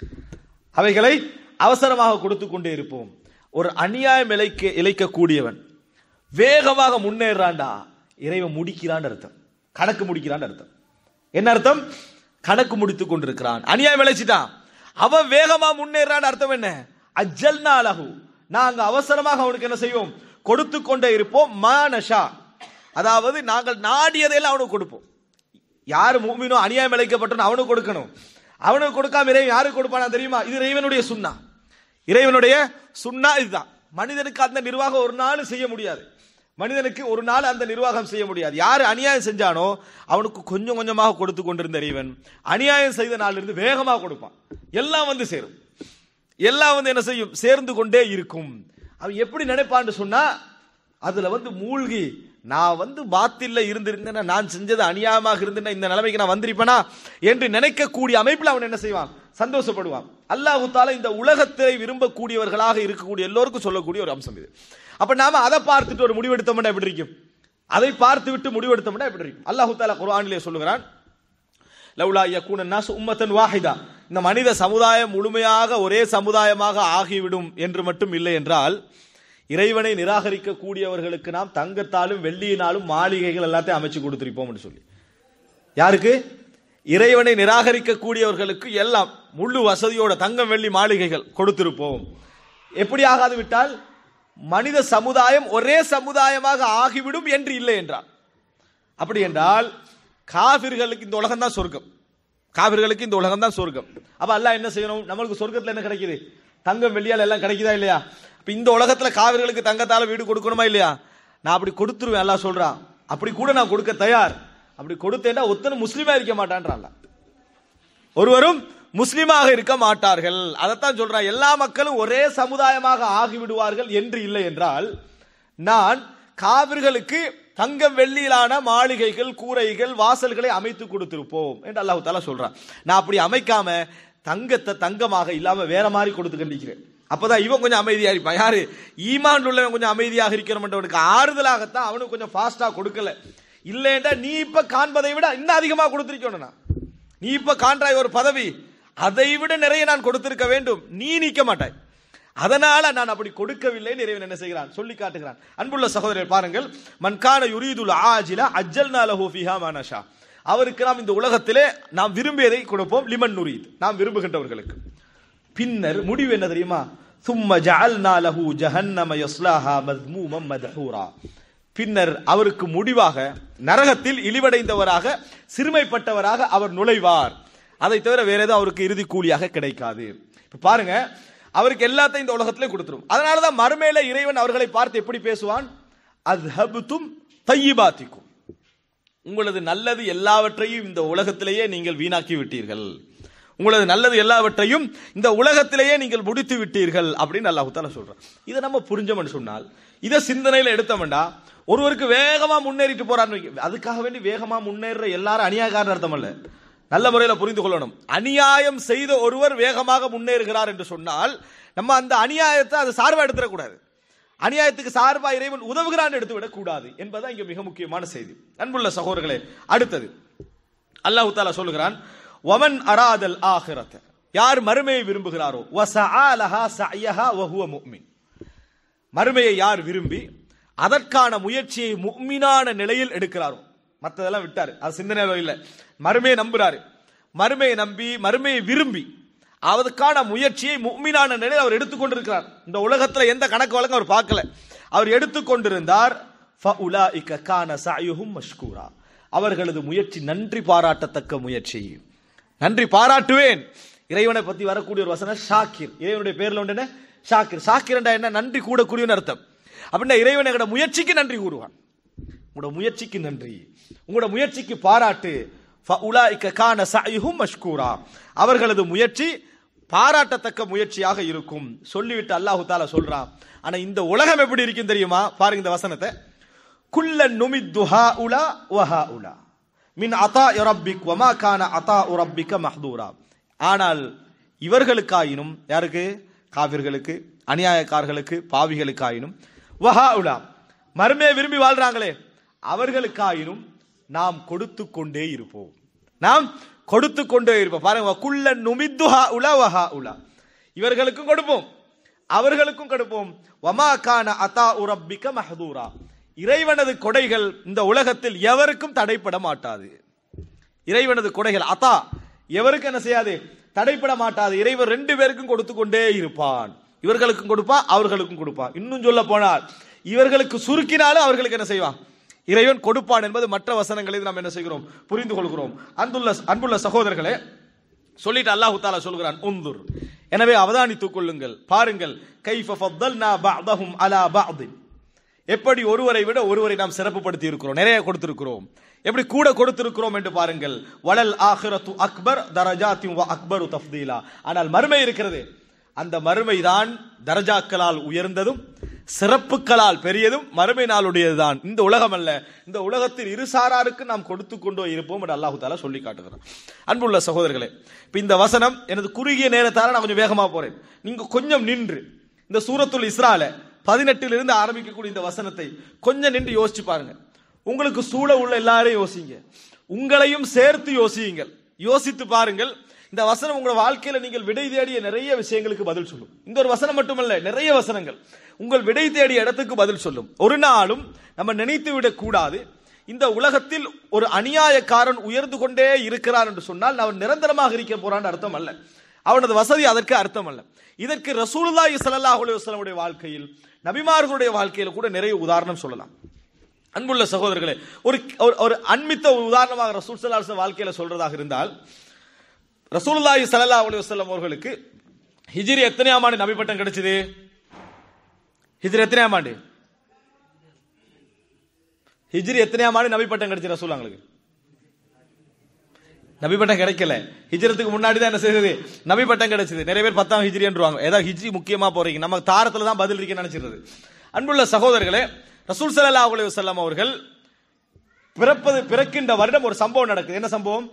S2: அவைகளை அவசரமாக கொடுத்து கொண்டே இருப்போம் ஒரு அநியாயம் இழைக்க இழைக்கக்கூடியவன் வேகமாக முன்னேறான்டா இறைவன் முடிக்கிறான் அர்த்தம் கணக்கு முடிக்கிறான் அர்த்தம் என்ன அர்த்தம் கணக்கு முடித்துக் கொண்டிருக்கிறான் அநியாயம் விளைச்சிட்டான் அவன் வேகமா முன்னேறான் அர்த்தம் என்ன அஜல் நாளகு நாங்க அவசரமாக அவனுக்கு என்ன செய்வோம் கொடுத்து கொண்டே இருப்போம் மானஷா அதாவது நாங்கள் நாடியதையெல்லாம் அவனுக்கு கொடுப்போம் யார் மூமினோ அநியாயம் இழைக்கப்பட்டனோ அவனுக்கு கொடுக்கணும் அவனுக்கு கொடுக்காம இறைவன் யாருக்கு கொடுப்பானா தெரியுமா இது இறைவனுடைய சுண்ணா இறைவனுடைய சுண்ணா இதுதான் மனிதனுக்கு அந்த நிர்வாகம் ஒரு நாள் செய்ய முடியாது மனிதனுக்கு ஒரு நாள் அந்த நிர்வாகம் செய்ய முடியாது யார் அநியாயம் செஞ்சானோ அவனுக்கு கொஞ்சம் கொஞ்சமாக கொடுத்து கொண்டிருந்த இறைவன் அநியாயம் செய்த நாளிலிருந்து வேகமாக கொடுப்பான் எல்லாம் வந்து சேரும் எல்லாம் வந்து என்ன செய்யும் சேர்ந்து கொண்டே இருக்கும் அவன் எப்படி நினைப்பான்னு சொன்னா அதுல வந்து மூழ்கி நான் வந்து பாத்தில்ல இருந்திருந்தேன்னா நான் செஞ்சது அநியாயமாக இருந்தேன்னா இந்த நிலைமைக்கு நான் வந்திருப்பேனா என்று நினைக்கக்கூடிய அமைப்பில் அவன் என்ன செய்வான் சந்தோஷப்படுவான் அல்லாஹு தாலா இந்த உலகத்தை விரும்பக்கூடியவர்களாக இருக்கக்கூடிய எல்லோருக்கும் சொல்லக்கூடிய ஒரு அம்சம் இது அப்ப நாம அதை பார்த்துட்டு ஒரு முடிவெடுத்தோம்னா எப்படி இருக்கும் அதை பார்த்து விட்டு முடிவெடுத்தோம்னா எப்படி இருக்கும் அல்லாஹு தாலா குர்ஆனிலே சொல்லுகிறான் லவ்லா யக்கூன நாஸ் உம்மத்தன் வாஹிதா இந்த மனித சமுதாயம் முழுமையாக ஒரே சமுதாயமாக ஆகிவிடும் என்று மட்டும் இல்லை என்றால் இறைவனை நிராகரிக்க கூடியவர்களுக்கு நாம் தங்கத்தாலும் வெள்ளியினாலும் மாளிகைகள் எல்லாத்தையும் அமைச்சு கொடுத்திருப்போம் என்று சொல்லி யாருக்கு இறைவனை நிராகரிக்க கூடியவர்களுக்கு எல்லாம் முழு வசதியோட தங்கம் வெள்ளி மாளிகைகள் கொடுத்திருப்போம் எப்படி ஆகாது விட்டால் மனித சமுதாயம் ஒரே சமுதாயமாக ஆகிவிடும் என்று இல்லை என்றார் அப்படி என்றால் காபிர்களுக்கு இந்த உலகம் தான் சொர்க்கம் காபிர்களுக்கு இந்த உலகம் தான் சொர்க்கம் அப்ப அல்லாஹ் என்ன செய்யணும் நம்மளுக்கு சொர்க்கத்துல என்ன கிடைக்குது தங்கம் வெள்ளியால் எல்லாம் கிடைக்குதா இல்லையா இப்ப இந்த உலகத்துல காவிர்களுக்கு தங்கத்தால வீடு கொடுக்கணுமா இல்லையா நான் அப்படி கொடுத்துருவேன் அல்லாஹ் சொல்றான் அப்படி கூட நான் கொடுக்க தயார் அப்படி கொடுத்தேன்னா ஒத்தனை முஸ்லீமா இருக்க மாட்டான்றான் அல்லாஹ். ஒருவரும் முஸ்லீமாக இருக்க மாட்டார்கள் அதைத்தான் சொல்றான் எல்லா மக்களும் ஒரே சமுதாயமாக ஆகிவிடுவார்கள் என்று இல்லை என்றால் நான் காவிர்களுக்கு தங்கம் வெள்ளியிலான மாளிகைகள் கூரைகள் வாசல்களை அமைத்து கொடுத்திருப்போம் என்று அல்லாஹ் தாலா சொல்றான் நான் அப்படி அமைக்காம தங்கத்தை தங்கமாக இல்லாம வேற மாதிரி கொடுத்து கண்டிக்கிறேன் அப்பதான் இவன் கொஞ்சம் அமைதியா இருப்பான் யாரு ஈமான் உள்ளவன் கொஞ்சம் அமைதியாக இருக்கிறவனுக்கு ஆறுதலாகத்தான் அவனுக்கு கொஞ்சம் ஃபாஸ்டா கொடுக்கல இல்லைன்றா நீ இப்ப காண்பதை விட இன்னும் அதிகமா கொடுத்திருக்கணும் நான். நீ இப்ப காண்றாய் ஒரு பதவி அதை விட நிறைய நான் கொடுத்திருக்க வேண்டும் நீ நீக்க மாட்டாய் அதனால நான் அப்படி கொடுக்கவில்லைன்னு இறைவன் என்ன செய்கிறான் சொல்லி காட்டுகிறான் அன்புள்ள சகோதரர் பாருங்கள் மன்கான யுரீதுல் ஆஜில அஜ்ஜல்னா லஹு ஃபீஹா மா நஷா அவருக்கு நாம் இந்த உலகத்திலே நாம் விரும்பியதை கொடுப்போம் லிமன் நுரீத் நாம் விரும்புகின்றவர்களுக்கு பின்னர் முடிவு என்ன தெரியுமா சும்ம ஜஅல்னா லஹு ஜஹன்னம யஸ்லாஹா மத்மூமம் மத்ஹூரா பின்னர் அவருக்கு முடிவாக நரகத்தில் இழிவடைந்தவராக சிறுமைப்பட்டவராக அவர் நுழைவார் அதை தவிர வேற எதுவும் அவருக்கு இறுதி கூலியாக கிடைக்காது இப்ப பாருங்க அவருக்கு எல்லாத்தையும் இந்த உலகத்திலே கொடுத்துரும் அதனாலதான் மறுமையில இறைவன் அவர்களை பார்த்து எப்படி பேசுவான் அத்ஹபுத்தும் தையிபாத்திக்கும் உங்களது நல்லது எல்லாவற்றையும் இந்த உலகத்திலேயே நீங்கள் வீணாக்கி விட்டீர்கள் உங்களது நல்லது எல்லாவற்றையும் இந்த உலகத்திலேயே நீங்கள் முடித்து விட்டீர்கள் அப்படின்னு அல்லாஹு தாலா சொல்றான் இதை நம்ம புரிஞ்சோம்னு சொன்னால் இதை சிந்தனையில எடுத்தோம்டா ஒருவருக்கு வேகமா முன்னேறிட்டு போறான்னு வைங்க. அதுக்காக வேண்டி வேகமா முன்னேற எல்லாரும் அநியாயக்காரன் அர்த்தம் அல்ல நல்ல முறையில் புரிந்து கொள்ளணும் அநியாயம் செய்த ஒருவர் வேகமாக முன்னேறுகிறார் என்று சொன்னால் நம்ம அந்த அநியாயத்தை அது சார்பா எடுத்துடக்கூடாது அநியாயத்துக்கு சார்பா இறைவன் உதவுகிறான் எடுத்து விடக்கூடாது என்பதுதான் இங்க மிக முக்கியமான செய்தி அன்புள்ள சகோதரர்களே அடுத்தது அல்லாஹ் தாலா சொல்லுகிறான் ஒமன் அராதல் ஆஹிரத் யார் மறுமையை விரும்புகிறாரோ வசஆலஹா சஅயஹா வஹுவ முஃமின் மறுமையை யார் விரும்பி அதற்கான முயற்சியை முக்மினான நிலையில் எடுக்கிறாரோ மற்றதெல்லாம் விட்டாரு அது சிந்தனையில இல்லை மறுமையை நம்புறாரு மறுமையை நம்பி மறுமையை விரும்பி அதற்கான முயற்சியை முக்மினான நிலையில் அவர் எடுத்துக்கொண்டிருக்கிறார் இந்த உலகத்துல எந்த கணக்கு வழக்கம் அவர் பார்க்கல அவர் எடுத்துக்கொண்டிருந்தார் فَأُولَئِكَ كَانَ سَعْيُهُمْ مَشْكُورًا. அவர்களது முயற்சி நன்றி பாராட்டத்தக்க முயற்சி நன்றி பாராட்டுவேன் இறைவனை பத்தி வரக்கூடிய ஒரு வசனம் ஷாக்கிர் இறைவனுடைய பேர்ல உண்டு என்ன ஷாக்கிர் ஷாக்கிர் என்றா என்ன நன்றி கூடக்கூடியன்னு அர்த்தம் அப்படின்னா இறைவன் எங்களோட முயற்சிக்கு நன்றி கூறுவான் உங்களோட முயற்சிக்கு நன்றி உங்களோட முயற்சிக்கு பாராட்டு فَأُولَئِكَ كَانَ سَعْيُهُمْ مَشْكُورًا. அவர்களது முயற்சி பாராட்டத்தக்க முயற்சியாக இருக்கும் சொல்லிவிட்டு அல்லாஹு தாலா சொல்றான் ஆனா இந்த உலகம் எப்படி இருக்கும் தெரியுமா பாருங்க இந்த வசனத்தை குல்ல நுமித்து ஹாஉலா வஹாஉலா மின் அதா ரப்பிக் வமா கான அதா ரப்பிக்க மஹ்தூரா ஆனால் இவர்களுக்காயினும் யாருக்கு காவிர்களுக்கு அநியாயக்காரர்களுக்கு பாவிகளுக்காயினும் வஹாஉலா மர்மே விரும்பி வாழ்றாங்களே அவர்களுக்காயினும் நாம் கொடுத்து கொண்டே இருப்போம் நாம் கொடுத்து கொண்டே இருப்போம் பாருங்க குல்ல நுமித்து ஹாஉலா வஹாஉலா இவர்களுக்கும் கொடுப்போம் அவர்களுக்கும் கொடுப்போம் வமா கான அதா ரப்பிக்க மஹ்தூரா இறைவனது கொடைகள் இந்த உலகத்தில் எவருக்கும் தடைப்பட மாட்டாது இறைவனது கொடைகள் அதா எவருக்கும் என்ன செய்யாது தடைப்பட மாட்டாது இறைவன் ரெண்டு பேருக்கும் கொடுத்து கொண்டே இருப்பான் இவர்களுக்கும் கொடுப்பான் அவர்களுக்கும் கொடுப்பான் இன்னும் சொல்ல போனால் இவர்களுக்கு சுருக்கினாலும் அவர்களுக்கு என்ன செய்வான் இறைவன் கொடுப்பான் என்பது மற்ற வசனங்களில் நாம் என்ன செய்கிறோம் புரிந்து கொள்கிறோம் அன்புள்ள அன்புள்ள சகோதரர்களே சொல்லிட்டு அல்லாஹு தாலா சொல்கிறான் உந்துர் எனவே அவதானித்துக் கொள்ளுங்கள் பாருங்கள் கைஃப ஃபத்தல்னா பஅதஹும் அலா பஅதின் எப்படி ஒருவரை விட ஒருவரை நாம் சிறப்புப்படுத்தி இருக்கிறோம் நிறைய கொடுத்திருக்கிறோம் எப்படி கூட கொடுத்திருக்கிறோம் என்று பாருங்கள் வலல் ஆஹிரத்து அக்பர் தரஜாத்தி வ அக்பரு தஃதீலா ஆனால் மறுமை இருக்கிறது அந்த மறுமை தான் தரஜாக்களால் உயர்ந்ததும் சிறப்புகளால் பெரியதும் மறுமை நாளுடையதுதான் இந்த உலகம் அல்ல இந்த உலகத்தில் இரு சாராருக்கு நாம் கொடுத்து கொண்டோ இருப்போம் என்று அல்லாஹு தாலா சொல்லி காட்டுகிறான் அன்புள்ள சகோதரர்களே இப்ப இந்த வசனம் எனது குறுகிய நேரத்தால நான் கொஞ்சம் வேகமா போறேன் நீங்க கொஞ்சம் நின்று இந்த சூரத்துல் இஸ்ரால பதினெட்டிலிருந்து ஆரம்பிக்கக்கூடிய இந்த வசனத்தை கொஞ்சம் நின்று யோசிச்சு பாருங்க உங்களுக்கு சூழ உள்ள எல்லாரையும் யோசிங்க உங்களையும் சேர்த்து யோசியுங்கள் யோசித்து பாருங்கள் இந்த வசனம் உங்களோட வாழ்க்கையில நீங்கள் விடை தேடிய நிறைய விஷயங்களுக்கு பதில் சொல்லும் இந்த ஒரு வசனம் மட்டுமல்ல நிறைய வசனங்கள் உங்கள் விடை தேடிய இடத்துக்கு பதில் சொல்லும் ஒரு நாளும் நம்ம நினைத்து விடக் கூடாது இந்த உலகத்தில் ஒரு அநியாயக்காரன் உயர்ந்து கொண்டே இருக்கிறான் என்று சொன்னால் அவன் நிரந்தரமாக இருக்க போறான் அர்த்தம் அல்ல அவனது வசதி அதற்கு அர்த்தம் அல்ல இதற்கு ரசூலுல்லாஹி ஸல்லல்லாஹு அலைஹி வஸல்லமுடைய வாழ்க்கையில் நபிமார்களுடைய வாழ்க்கையில கூட நிறைய உதாரணம் சொல்லலாம் அன்புள்ள சகோதரர்களே ஒரு ஒரு- ஒரு அன்மித்த ஒரு உதாரணமாக ரசூல் ஸல்லல்லாஹு அலைஹி வஸல்லம் வாழ்க்கையில சொல்றதாக இருந்தால் ரசூலுல்லாஹி ஸல்லல்லாஹு அலைஹி வஸல்லம் அவர்களுக்கு ஹிஜ்ரி எத்தனையாம் ஆண்டு நபி பட்டம் கிடைச்சது ஹிஜ்ரி எத்தனையாம் ஆண்டு ஹிஜ்ரி எத்தனையாம் ஆண்டு நபி பட்டம் கிடைச்சது ரசூலுங்களுக்கு நபி பட்டம் கிடைக்கல ஹிஜ்ரத்துக்கு முன்னாடி தான் என்ன செய்தது நபி பட்டம் கிடைச்சது நிறைய பேர் பத்தாம் ஹிஜ்ரி என்றுவாங்க ஏதாவது ஹிஜ்ரி முக்கியமா போறீங்க நம்ம தாரத்துல தான் பதில் இருக்குன்னு நினைச்சிருது அன்புள்ள சகோதரர்களே ரசூல் ஸல்லல்லாஹு அலைஹி வஸல்லம் அவர்கள் பிறப்பது பிறக்கின்ற வருடம் ஒரு சம்பவம் நடக்குது என்ன சம்பவம்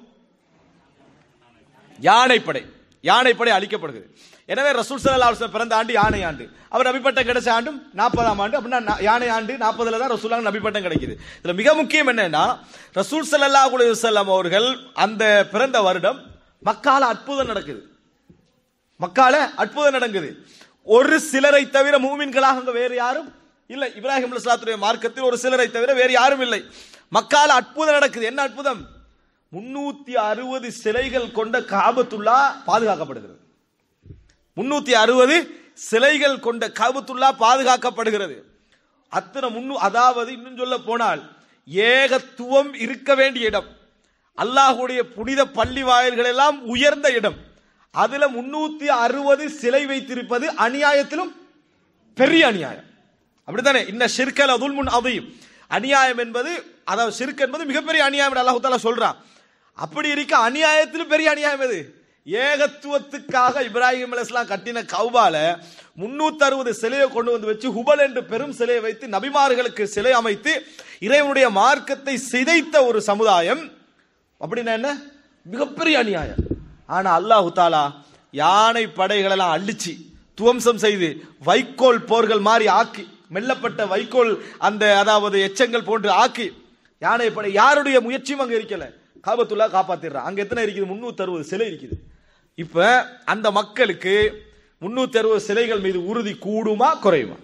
S2: யானைப்படை யானைப்படை அழிக்கப்படுகிறது எனவே ரசூல் ஸல்லல்லாஹு அலைஹி வஸல்லம் பிறந்த ஆண்டு யானை ஆண்டு அவர் நபிப்பட்டம் கிடைச்ச ஆண்டும் நாற்பதாம் ஆண்டு அப்படின்னா நா- யானை ஆண்டு நாற்பதுல தான் ரசூலாங்க நபிப்பட்டம் கிடைக்குது இதுல மிக முக்கியம் என்னன்னா ரசூல் ஸல்லல்லாஹு அலைஹி வஸல்லம் அவர்கள் அந்த பிறந்த வருடம் மக்கால அற்புதம் நடக்குது மக்கால அற்புதம் நடக்குது ஒரு சிலரை தவிர மூமின்களாக அங்க வேறு யாரும் இல்லை இப்ராஹிம் அலைஹிஸ்ஸலாத்துடைய மார்க்கத்தில் ஒரு சிலரை தவிர வேறு யாரும் இல்லை மக்கால அற்புதம் நடக்குது என்ன அற்புதம் முன்னூத்தி அறுபது சிலைகள் கொண்ட காபத்துல்லா பாதுகாக்கப்படுகிறது முன்னூத்தி அறுபது சிலைகள் கொண்ட காபத்துல்லா பாதுகாக்கப்படுகிறது அத்தனை முன்னு அதாவது இன்னும் சொல்ல போனால் ஏகத்துவம் இருக்க வேண்டிய இடம் அல்லாஹுடைய புனித பள்ளி வாயில்கள் எல்லாம் உயர்ந்த இடம் அதுல முன்னூத்தி அறுபது சிலை வைத்திருப்பது அநியாயத்திலும் பெரிய அநியாயம் அப்படித்தானே இன்ன ஷிர்கல் அதுல் முன் அதையும் அநியாயம் என்பது அதாவது ஷிர்க் என்பது மிகப்பெரிய அநியாயம் என்று அல்லாஹ் தாலா சொல்றான் அப்படி இருக்க அநியாயத்திலும் பெரிய அநியாயம் எது ஏகத்துவத்துக்காக இப்ராஹிம் அலைஹிஸ்ஸலாம் கட்டின கௌபால முன்னூத்தி அறுபது சிலையை கொண்டு வந்து வச்சு ஹுபல் என்று பெரும் சிலையை வைத்து நபிமார்களுக்கு சிலை அமைத்து இறைவனுடைய மார்க்கத்தை சிதைத்த ஒரு சமுதாயம் அப்படின்னா என்ன மிகப்பெரிய அநியாயம் ஆனா அல்லாஹு தாலா யானை படைகளெல்லாம் அழிச்சு துவம்சம் செய்து வைக்கோல் போர்கள் மாதிரி ஆக்கி மெல்லப்பட்ட வைக்கோல் அந்த அதாவது எச்சங்கள் போன்று ஆக்கி யானை படை யாருடைய முயற்சியும் அங்க இருக்கல காபத்துல்லா காப்பாத்திடுறான் அங்க எத்தனை இருக்குது முன்னூத்தி அறுபது சிலை இருக்குது இப்ப அந்த மக்களுக்கு முன்னூத்தி அறுபது சிலைகள் மீது உறுதி கூடுமா குறையுமா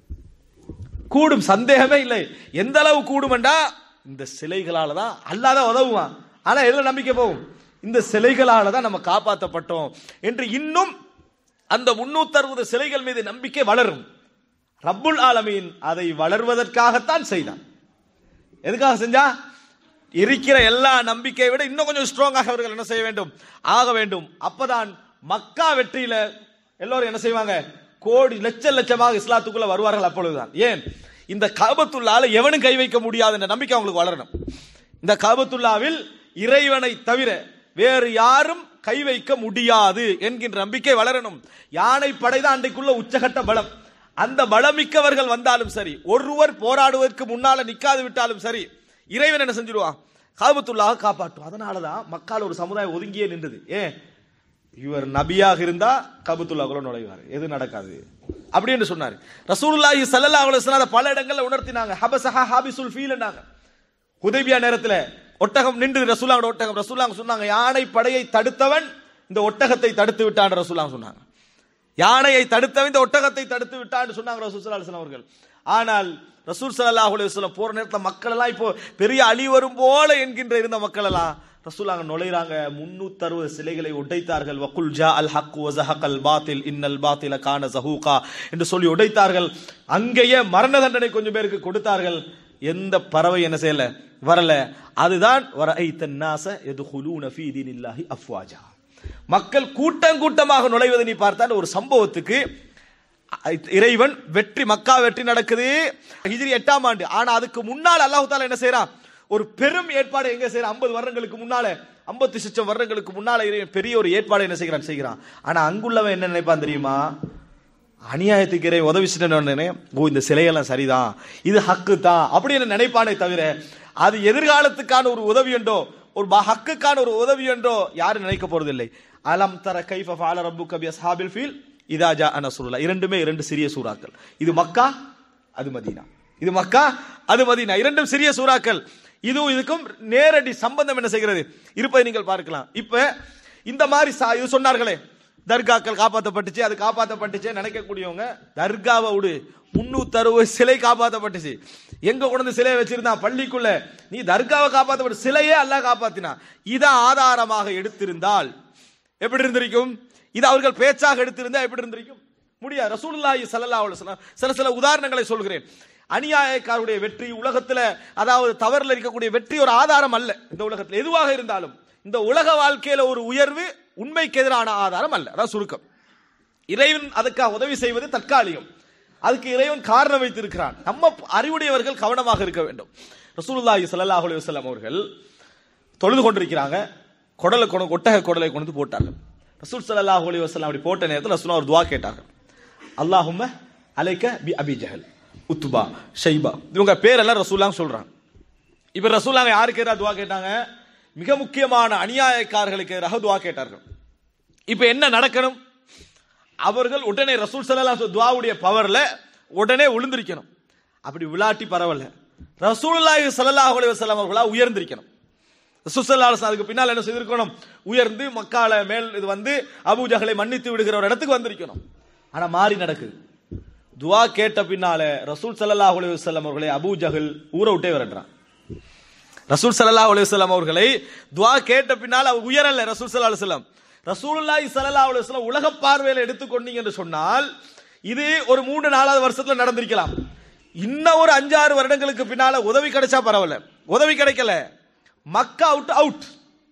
S2: கூடும் சந்தேகமே இல்லை எந்த அளவு கூடுமெண்டா இந்த சிலைகளால தான் அல்லாதான் உதவுவான் ஆனா எதுல நம்பிக்கை போகும் இந்த சிலைகளால தான் நம்ம காப்பாற்றப்பட்டோம் என்று இன்னும் அந்த முன்னூத்தி அறுபது சிலைகள் மீது நம்பிக்கை வளரும் ரப்புல் ஆலமீன் அதை வளர்வதற்காகத்தான் செய்தான் எதுக்காக செஞ்சா இருக்கிற எல்லா நம்பிக்கையை விட இன்னும் கொஞ்சம் ஸ்ட்ராங்காக அவர்கள் என்ன செய்ய வேண்டும் ஆக வேண்டும் அப்பதான் மக்கா வெற்றியில எல்லோரும் என்ன செய்வாங்க கோடி லட்ச லட்சமாக இஸ்லாத்துக்குள்ள வருவார்கள் அப்பொழுதுதான் ஏன் இந்த காபத்துள்ளால எவனும் கை வைக்க முடியாது என்ற நம்பிக்கை அவங்களுக்கு வளரணும் இந்த காபத்துல்லாவில் இறைவனை தவிர வேறு யாரும் கை வைக்க முடியாது என்கின்ற நம்பிக்கை வளரணும் யானை படைதான் அன்றைக்குள்ள உச்சகட்ட பலம் அந்த பலமிக்கவர்கள் வந்தாலும் சரி ஒருவர் போராடுவதற்கு முன்னால நிக்காது விட்டாலும் சரி இறைவன் என்ன செஞ்சிருவான் காபத்துள்ளாக காப்பாற்றும் அதனாலதான் மக்கள் ஒரு சமுதாயம் ஒதுங்கியே நின்றது ஏன் இவர் நபியாக இருந்தா கபத்துல்லாக்குள்ள நுழைவார் எது நடக்காது அப்படின்னு சொன்னாரு ரசூலுல்லாஹி ஸல்லல்லாஹு அலைஹி வஸல்லம் அதை பல இடங்கள்ல உணர்த்தினாங்க ஹபஸஹா ஹாபிசுல் ஃபீல்னாங்க ஹுதைபியா நேரத்துல ஒட்டகம் நின்று ரசூலாவோட ஒட்டகம் ரசூலாங்க சொன்னாங்க யானை படையை தடுத்தவன் இந்த ஒட்டகத்தை தடுத்து விட்டான் ரசூலாங்க சொன்னாங்க யானையை தடுத்தவன் இந்த ஒட்டகத்தை தடுத்து விட்டான்னு சொன்னாங்க ரசூல் ஸல்லல்லாஹு அலைஹி வஸல்லம் அவர்கள் ஆனால் ரசூல் ஸல்லல்லாஹு அலைஹி வஸல்லம் போற நேரத்துல மக்கள் எல்லாம் இப்போ பெரிய அழி வரும் போல என்கின்ற இருந்த மக்கள் எல்லாம் ரசூலாங்க நுழைறாங்க முன்னூத்தி அறுபது சிலைகளை உடைத்தார்கள் வக்குல் ஜா அல் ஹக் வசஹகல் பாத்தில் இன்னல் பாத்தில கான ஜஹூகா என்று சொல்லி உடைத்தார்கள் அங்கேயே மரண தண்டனை கொஞ்சம் பேருக்கு கொடுத்தார்கள் எந்த பறவை என்ன செய்யல வரல அதுதான் வர ஐத்தன்னாச எதுகுலூன ஃபீ தீனில்லாஹி அஃப்வாஜா மக்கள் கூட்டம் கூட்டமாக நுழைவதை நீ பார்த்தால் ஒரு சம்பவத்துக்கு இறைவன் வெற்றி மக்கா வெற்றி நடக்குது ஹிஜ்ரி எட்டாம் ஆண்டு ஆனா அதுக்கு முன்னால் அல்லாஹு தாலா என்ன செய்யறான் ஒரு பெரும் ஏற்பாடு எங்க செய்யறான் ஐம்பது வருடங்களுக்கு முன்னால ஐம்பத்தி லட்சம் வருடங்களுக்கு முன்னால இறைவன் பெரிய ஒரு ஏற்பாடு என்ன செய்கிறான் செய்கிறான் ஆனா அங்குள்ளவன் என்ன நினைப்பான் தெரியுமா அநியாயத்துக்கு இறை உதவி செஞ்சோடனே ஓ இந்த சிலையெல்லாம் சரிதான் இது ஹக்கு தான் அப்படின்னு நினைப்பானே தவிர அது எதிர்காலத்துக்கான ஒரு உதவி என்றோ ஒரு ப- ஹக்குக்கான ஒரு உதவி என்றோ யாரும் நினைக்க போறதில்லை அலம் தர கைஃப ஃபால ரப்புக பி அஸ்ஹாபில் ஃபீல் இதா ஜா அனசுருல்லா இரண்டுமே இரண்டு சிறிய சூறாக்கள் இது மக்கா அது மதீனா இது மக்கா அது மதீனா இரண்டும் சிறிய சூறாக்கள் இதுவும் இதுக்கும் நேரடி சம்பந்தம் என்ன செய்கிறது இருப்பதை நீங்கள் பார்க்கலாம் இப்ப இந்த மாதிரி சா- இது சொன்னார்களே தர்காக்கள் காப்பாற்றப்பட்டுச்சு அது காப்பாற்றப்பட்டுச்சு நினைக்கக்கூடியவங்க தர்காவை விடு முன்னூத்தி அறுபது சிலை காப்பாற்றப்பட்டுச்சு எங்க கொண்டு வந்து சிலையை வச்சிருந்தான் பள்ளிக்குள்ள நீ தர்காவை காப்பாற்றப்பட்ட சிலையே அல்லாஹ் காப்பாத்தினா இதை ஆதாரமாக எடுத்திருந்தால் எப்படி இருந்திருக்கும் இது அவர்கள் பேச்சாக எடுத்திருந்தா எப்படி இருந்திருக்கும் முடியாது ரசூலுல்லாஹி ஸல்லல்லாஹு அலைஹி வஸல்லம் சில சில உதாரணங்களை சொல்கிறேன் அநியாயக்காருடைய வெற்றி உலகத்துல அதாவது தவறுல இருக்கக்கூடிய வெற்றி ஒரு ஆதாரம் அல்ல இந்த உலகத்தில் எதுவாக இருந்தாலும் இந்த உலக வாழ்க்கையில ஒரு உயர்வு உண்மைக்கு எதிரான ஆதாரம் அல்ல அதான் சுருக்கம் இறைவன் அதுக்காக உதவி செய்வது தற்காலிகம் அதுக்கு இறைவன் காரணம் வைத்திருக்கிறான் நம்ம அறிவுடையவர்கள் கவனமாக இருக்க வேண்டும் ரசூலுல்லாஹி ஸல்லல்லாஹு அலைஹி வஸல்லம் அவர்கள் தொழுது கொண்டிருக்கிறாங்க குடலை கொண்டு ஒட்டக குடலை கொண்டு வந்து போட்டார்கள் ரசூல் ஸல்லல்லாஹு அலைஹி வஸல்லம் அப்படி போட்ட நேரத்தில் ரசூல் ஒரு துவா கேட்டார்கள் அல்லாஹும்ம அலைக்க பி அபி ஜஹல் உத்துபா ஷைபா இவங்க பேரெல்லாம் ரசூலாங்க சொல்றாங்க இப்ப ரசூலாங்க யாருக்கு எதிராக துவா கேட்டாங்க மிக முக்கியமான அநியாயக்காரர்களுக்கு எதிராக துவா கேட்டார்கள் இப்ப என்ன நடக்கணும் அவர்கள் உடனே ரசூல் ஸல்லல்லாஹு அலைஹி துவாவுடைய பவர்ல உடனே விழுந்திருக்கணும் அப்படி விளாட்டி பரவாயில்ல ரசூலுல்லாஹி ஸல்லல்லாஹு அலைஹி வஸல்லம் அவர்களா உயர்ந்திருக்கணும் ரசூல் ஸல்லல்லாஹு அலைஹி வஸல்லம் அதுக்கு பின்னால் என்ன செய்திருக்கணும் உயர்ந்து மக்கால மேல் இது வந்து அபூ ஜஹலை மன்னித்து விடுகிற ஒரு இடத்துக்கு வந்திருக்கணும் ஆனா மாறி நடக்குது துவா கேட்ட பின்னால ரசூல் ஸல்லல்லாஹு அலைஹி வஸல்லம் அவர்களை அபூ ஜஹல் ஊரை விட்டே விரட்டுறான் ரசூல் ஸல்லல்லாஹு அலைஹி வஸல்லம் அவர்களை துவா கேட்ட பின்னால் அவர் உயரல்ல ரசூல் ஸல்லல்லாஹு அலைஹி வஸல்லம் ரசூலுல்லாஹி ஸல்லல்லாஹு அலைஹி வஸல்லம் உலக பார்வையில எடுத்துக்கொண்டீங்க என்று சொன்னால் இது ஒரு மூன்று நாலாவது வருஷத்துல நடந்திருக்கலாம் இன்னும் ஒரு அஞ்சாறு வருடங்களுக்கு பின்னால உதவி கிடைச்சா பரவாயில்ல உதவி கிடைக்கல மக்கா அவுட் அவுட்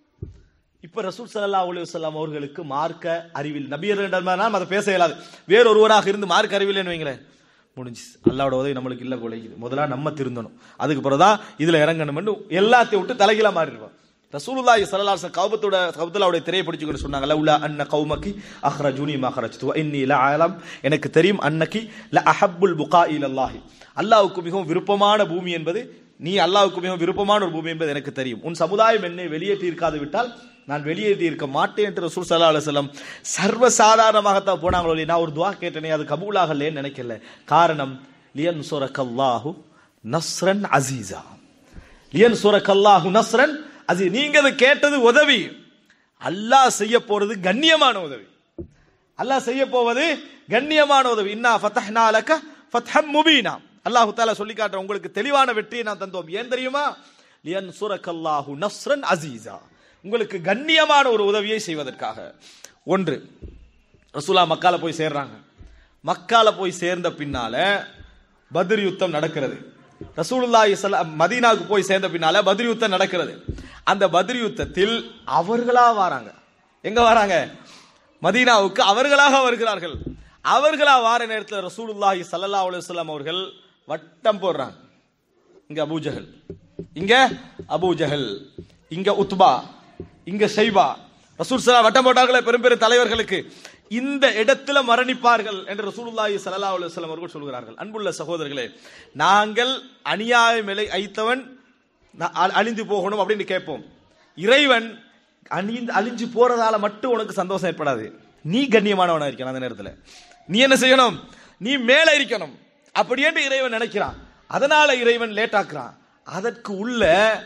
S2: இப்ப ரசூல் ஸல்லல்லாஹு அலைஹி வஸல்லம் அவர்களுக்கு மார்க்க அறிவில் நபியர்களிடம் அதை பேச இயலாது வேறொருவராக இருந்து மார்க்க அறிவில் வைங்களேன் முடிஞ்சு அல்லாவோட உதவி நம்மளுக்கு இல்ல கொலைக்குது முதல்ல நம்ம திருந்தணும் அதுக்கு பிறகுதான் இதுல இறங்கணும் எல்லாத்தையும் விட்டு தலைகீழா மாறிடுவோம் ரசூலுல்லாஹி ஸல்லல்லாஹு அலைஹி வஸல்லம் கௌபத்தோட கௌபத்துல்லாவுடைய திரையை பிடிச்சுக்கிட்டு சொன்னாங்க லவுலா அன்ன கௌமக்கி அஹ்ரஜூனி மா ஹரஜ்து வ இன்னி லஅலம் எனக்கு தெரியும் அன்னக்கி ல அஹப்புல் புகா இலல்லாஹி அல்லாஹ்வுக்கு மிகவும் விருப்பமான பூமி என்பது நீ அல்லாஹ்வுக்கு மிகவும் விருப்பமான ஒரு பூமி என்பது எனக்கு தெரியும் உன் சமுதாயம் என்னை வெளியேற்றி இருக்காது விட்டால் நான் வெளியேற்றி இருக்க மாட்டேன் என்று ரசூல் ஸல்லல்லாஹு அலைஹி வஸல்லம் சர்வ சாதாரணமாகத்தான் போனாங்களோ இல்லையா? நான் ஒரு துஆ கேட்டேனே அது கபூலாகலேன்னு நினைக்கல காரணம் லியன் சுரக்கல்லாஹு நஸ்ரன் அசீஸா லியன் சுரக்கல்லாஹு நஸ்ரன் அது நீங்க அது கேட்டது உதவி அல்லாஹ் செய்ய போறது கண்ணியமான உதவி அல்லாஹ் செய்ய போவது கண்ணியமான உதவி இன்னா ஃபதஹ்னா லக ஃபத்ஹம் முபீனா அல்லாஹ் தஆலா சொல்லி காட்டுற உங்களுக்கு தெளிவான வெற்றியை நான் தந்தோம் ஏன் தெரியுமா லியன் சுரக்கல்லாஹு நஸ்ரன் அசீஸா உங்களுக்கு கண்ணியமான ஒரு உதவியை செய்வதற்காக ஒன்று ரசூலா மக்கால போய் சேர்றாங்க மக்கால போய் சேர்ந்த பின்னால பத்ர் யுத்தம் நடக்கிறது ரசூலுல்லாஹி ஸல்ல மதீனாவுக்கு போய் சேர்ந்த பின்னால பத்ர் யுத்தம் நடக்கிறது அந்த பத்ர் யுத்தத்தில் அவர்களா வராங்க எங்க வராங்க மதீனாவுக்கு அவர்களாக வருகிறார்கள் அவர்களா வார நேரத்தில் ரசூலுல்லாஹி ஸல்லல்லாஹு அலைஹி வஸல்லம் அவர்கள் வட்டம் போடுறாங்க இங்க அபூஜஹல் இங்க அபூஜஹல் இங்க உத்பா இங்க ஷைபா ரசூல் சலா வட்டம் போட்டார்களே பெரும் பெரும் தலைவர்களுக்கு இந்த இடத்துல மரணிப்பார்கள் என்று ரசூலுல்லாஹி ஸல்லல்லாஹு அலைஹி வஸல்லம் அவர்கள் சொல்கிறார்கள் அன்புள்ள சகோதரர்களே நாங்கள் அநியாயம் இலை ஐத்தவன் ந- அ- அழிந்து போகணும் அப்படின்னு கேட்போம் இறைவன் அணிந்து அழிஞ்சு போறதால மட்டும் உனக்கு சந்தோஷம் ஏற்படாது நீ கண்ணியமானவனா இருக்கணும் அந்த நேரத்தில் நீ என்ன செய்யணும் நீ மேல இருக்கணும் அப்படியே இறைவன் நினைக்கிறான் அதனால இறைவன் லேட் ஆக்குறான் அதற்கு உள்ள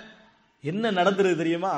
S2: என்ன நடந்துருது தெரியுமா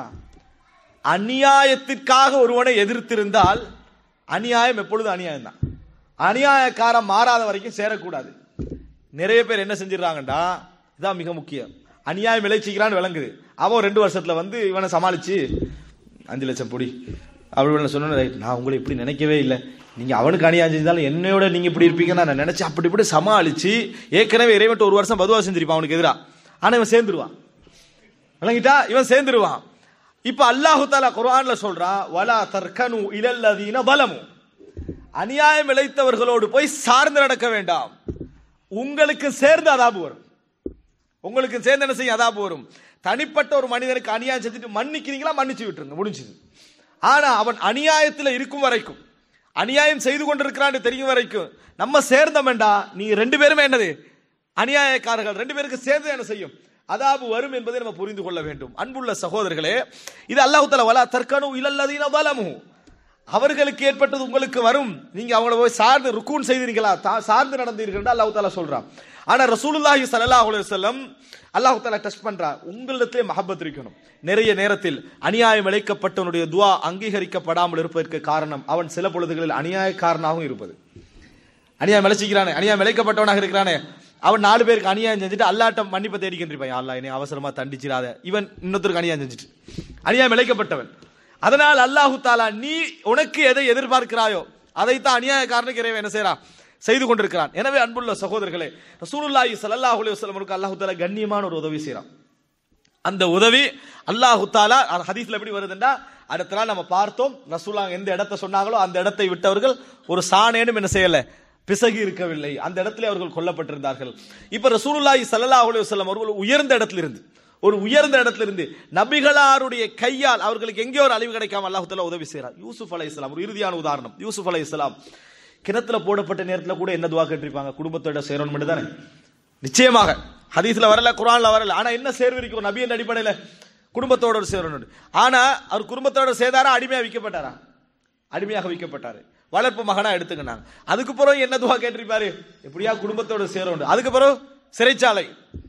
S2: அநியாயத்திற்காக ஒருவனை எதிர்த்திருந்தால் அநியாயம் எப்பொழுது அநியாயம் தான் அநியாயக்காரன் மாறாத வரைக்கும் சேரக்கூடாது நிறைய பேர் என்ன செஞ்சிடறாங்கடா இதான் மிக முக்கியம் அநியாயம் விளைச்சிக்கிறான்னு விளங்குது அவன் ரெண்டு வருஷத்துல வந்து இவனை சமாளிச்சு அஞ்சு லட்சம் பொடி அப்படி சொன்ன ரைட் நான் உங்களை இப்படி நினைக்கவே இல்லை நீங்க அவனுக்கு அநியாயம் செஞ்சாலும் என்னையோட நீங்க இப்படி இருப்பீங்கன்னு நான் நினைச்சு அப்படி இப்படி சமாளிச்சு ஏற்கனவே இறைவன்ட்டு ஒரு வருஷம் பதுவா செஞ்சிருப்பான் அவனுக்கு எதிரா ஆனா இவன் சேர்ந்துருவான் விளங்கிட்டா இவன் சேர்ந்துருவான் இப்ப அல்லாஹு தாலா குர்ஆன்ல சொல்றான் வலா தர்கனு இலல்லதீன பலமு அநியாயம் இழைத்தவர்களோடு போய் சார்ந்து நடக்க வேண்டாம் உங்களுக்கு சேர்ந்து அதாபு வரும் உங்களுக்கு சேர்ந்து என்ன செய்யும் அதாபு வரும் தனிப்பட்ட ஒரு மனிதனுக்கு அநியாயம் செஞ்சுட்டு மன்னிக்கிறீங்களா மன்னிச்சு விட்டுருங்க முடிஞ்சது ஆனா அவன் அநியாயத்துல இருக்கும் வரைக்கும் அநியாயம் செய்து கொண்டிருக்கிறான்னு தெரியும் வரைக்கும் நம்ம சேர்ந்தோம்டா நீ ரெண்டு பேருமே என்னது அநியாயக்காரர்கள் ரெண்டு பேருக்கு சேர்ந்து என்ன செய்யும் அதாபு வரும் என்பதை நம்ம புரிந்து கொள்ள வேண்டும் அன்புள்ள சகோதரர்களே இது அல்லாஹ் தஆலா வலா தர்கனு இலல்லதீன பலமு அவர்களுக்கு ஏற்பட்டது உங்களுக்கு வரும் நீங்க அவங்கள போய் சார்ந்து ருக்கூன் செய்தீர்களா தா- சார்ந்து நடந்தீர்கள் அல்லாஹ் தாலா சொல்றான் ஆனா ரசூலுல்லாஹி ஸல்லல்லாஹு அலைஹி வஸல்லம் அல்லாஹ் தாலா டச் பண்றான் உங்களிடத்திலே மஹப்பத் இருக்கணும் நிறைய நேரத்தில் அநியாயம் இழைக்கப்பட்டவனுடைய துவா அங்கீகரிக்கப்படாமல் இருப்பதற்கு காரணம் அவன் சில பொழுதுகளில் அநியாயக்காரனாகவும் இருப்பது அநியாயம் இழைச்சிக்கிறானே அநியாயம் இழைக்கப்பட்டவனாக இருக்கிறானே அவன் நாலு பேருக்கு அநியாயம் செஞ்சுட்டு அல்லாட்டம் மன்னிப்பை தேடிக்கின்றிருப்பான் அல்லாஹ் என்னை அவசரமா தண்டிச்சிடாத இவன் இன்னொருத்தருக்கு அநியாயம் செஞ்சுட்டு அநியாயம் இழைக்கப்பட்டவன் அதனால் அல்லாஹு தாலா நீ உனக்கு எதை எதிர்பார்க்கிறாயோ அதைத்தான் அநியாயக்காரனுக்கு இறைவன் என்ன செய்றான் செய்து கொண்டிருக்கிறான் எனவே அன்புள்ள சகோதரர்களே ரசூலுல்லாஹி ஸல்லல்லாஹு அலைஹி வஸல்லம் அல்லாஹு தாலா கண்ணியமான ஒரு உதவி செய்றான் அந்த உதவி அல்லாஹு தாலா அது ஹதீஸ்ல எப்படி வருதுன்னா அடுத்த நாள் நம்ம பார்த்தோம் ரசூலா எந்த இடத்தை சொன்னாங்களோ அந்த இடத்தை விட்டவர்கள் ஒரு சாணேனும் என்ன செய்யல பிசகி இருக்கவில்லை அந்த இடத்துல அவர்கள் கொல்லப்பட்டிருந்தார்கள் இப்ப ரசூலுல்லாஹி ஸல்லல்லாஹு அலைஹி வஸல்லம் அவர்கள் உயர்ந்த இடத்துல இருந்து ஒரு உயர்ந்த இடத்துல இருந்து நபிகளாருடைய கையால் அவர்களுக்கு எங்கேயோ ஒரு அழிவு கிடைக்காம அல்லாஹ் தாலா உதவி செய்றார் யூசுப் அலைஹிஸ்ஸலாம் ஒரு இறுதியான உதாரணம் யூசுப் அலைஹிஸ்ஸலாம் கிணத்துல போடப்பட்ட நேரத்துல கூட என்ன துவா கேட்டிருப்பாங்க குடும்பத்தோட சேரணும் மட்டும் தானே நிச்சயமாக ஹதீஸ்ல வரல குர்ஆன்ல வரல ஆனா என்ன சேர்விருக்கும் நபியின் அடிப்படையில குடும்பத்தோட ஒரு சேரணும் ஆனா அவர் குடும்பத்தோட சேர்ந்தாரா அடிமையா விற்கப்பட்டாரா அடிமையாக விற்கப்பட்டாரு வளர்ப்பு மகனா எடுத்துக்கினாங்க அதுக்கு பிறகு என்ன துவா கேட்டிருப்பாரு எப்படியா குடும்பத்தோட சேரணும் அதுக்கு பிறகு சிறைச்சாலை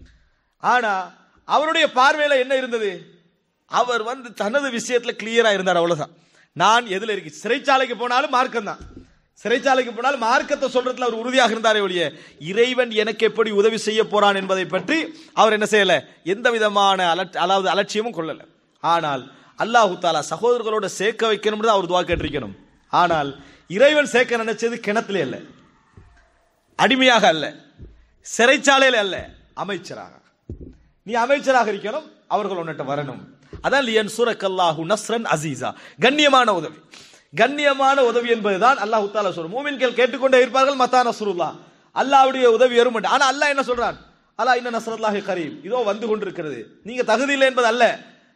S2: ஆனா அவருடைய பார்வையில என்ன இருந்தது அவர் வந்து தனது விஷயத்துல கிளியரா இருந்தார் அவ்வளவுதான் நான் எதுல இருக்கு சிறைச்சாலைக்கு போனாலும் மார்க்கம் தான் சிறைச்சாலைக்கு போனாலும் மார்க்கத்தை சொல்றதுல அவர் உறுதியாக இருந்தாரே ஒழிய இறைவன் எனக்கு எப்படி உதவி செய்ய போறான் என்பதை பற்றி அவர் என்ன செய்யல எந்த விதமான அலட் அதாவது அலட்சியமும் கொள்ளல ஆனால் அல்லாஹு தாலா சகோதரர்களோட சேர்க்க வைக்கணும் அவர் துவா கேட்டிருக்கணும் ஆனால் இறைவன் சேர்க்க நினைச்சது கிணத்துல அல்ல அடிமையாக அல்ல சிறைச்சாலையில் அல்ல அமைச்சராக நீ அமைச்சராக இருக்கணும் அவர்கள் உன்னிட்ட வரணும் அதான் லியன் சூரக்கல்லாஹு நஸ்ரன் அசீசா கண்ணியமான உதவி கண்ணியமான உதவி என்பதுதான் அல்லாஹ் தாலா சொல்லும் மூமின்கள் கேட்டுக்கொண்டே இருப்பார்கள் மத்தா நஸ்ருல்லா அல்லாஹ்வுடைய உதவி வரும் என்று. ஆனா அல்லாஹ் என்ன சொல்றான் அல்லாஹ் இன்ன நஸ்ரல்லாஹி கரீம் இதோ வந்து கொண்டிருக்கிறது நீங்க தகுதி இல்லை என்பது அல்ல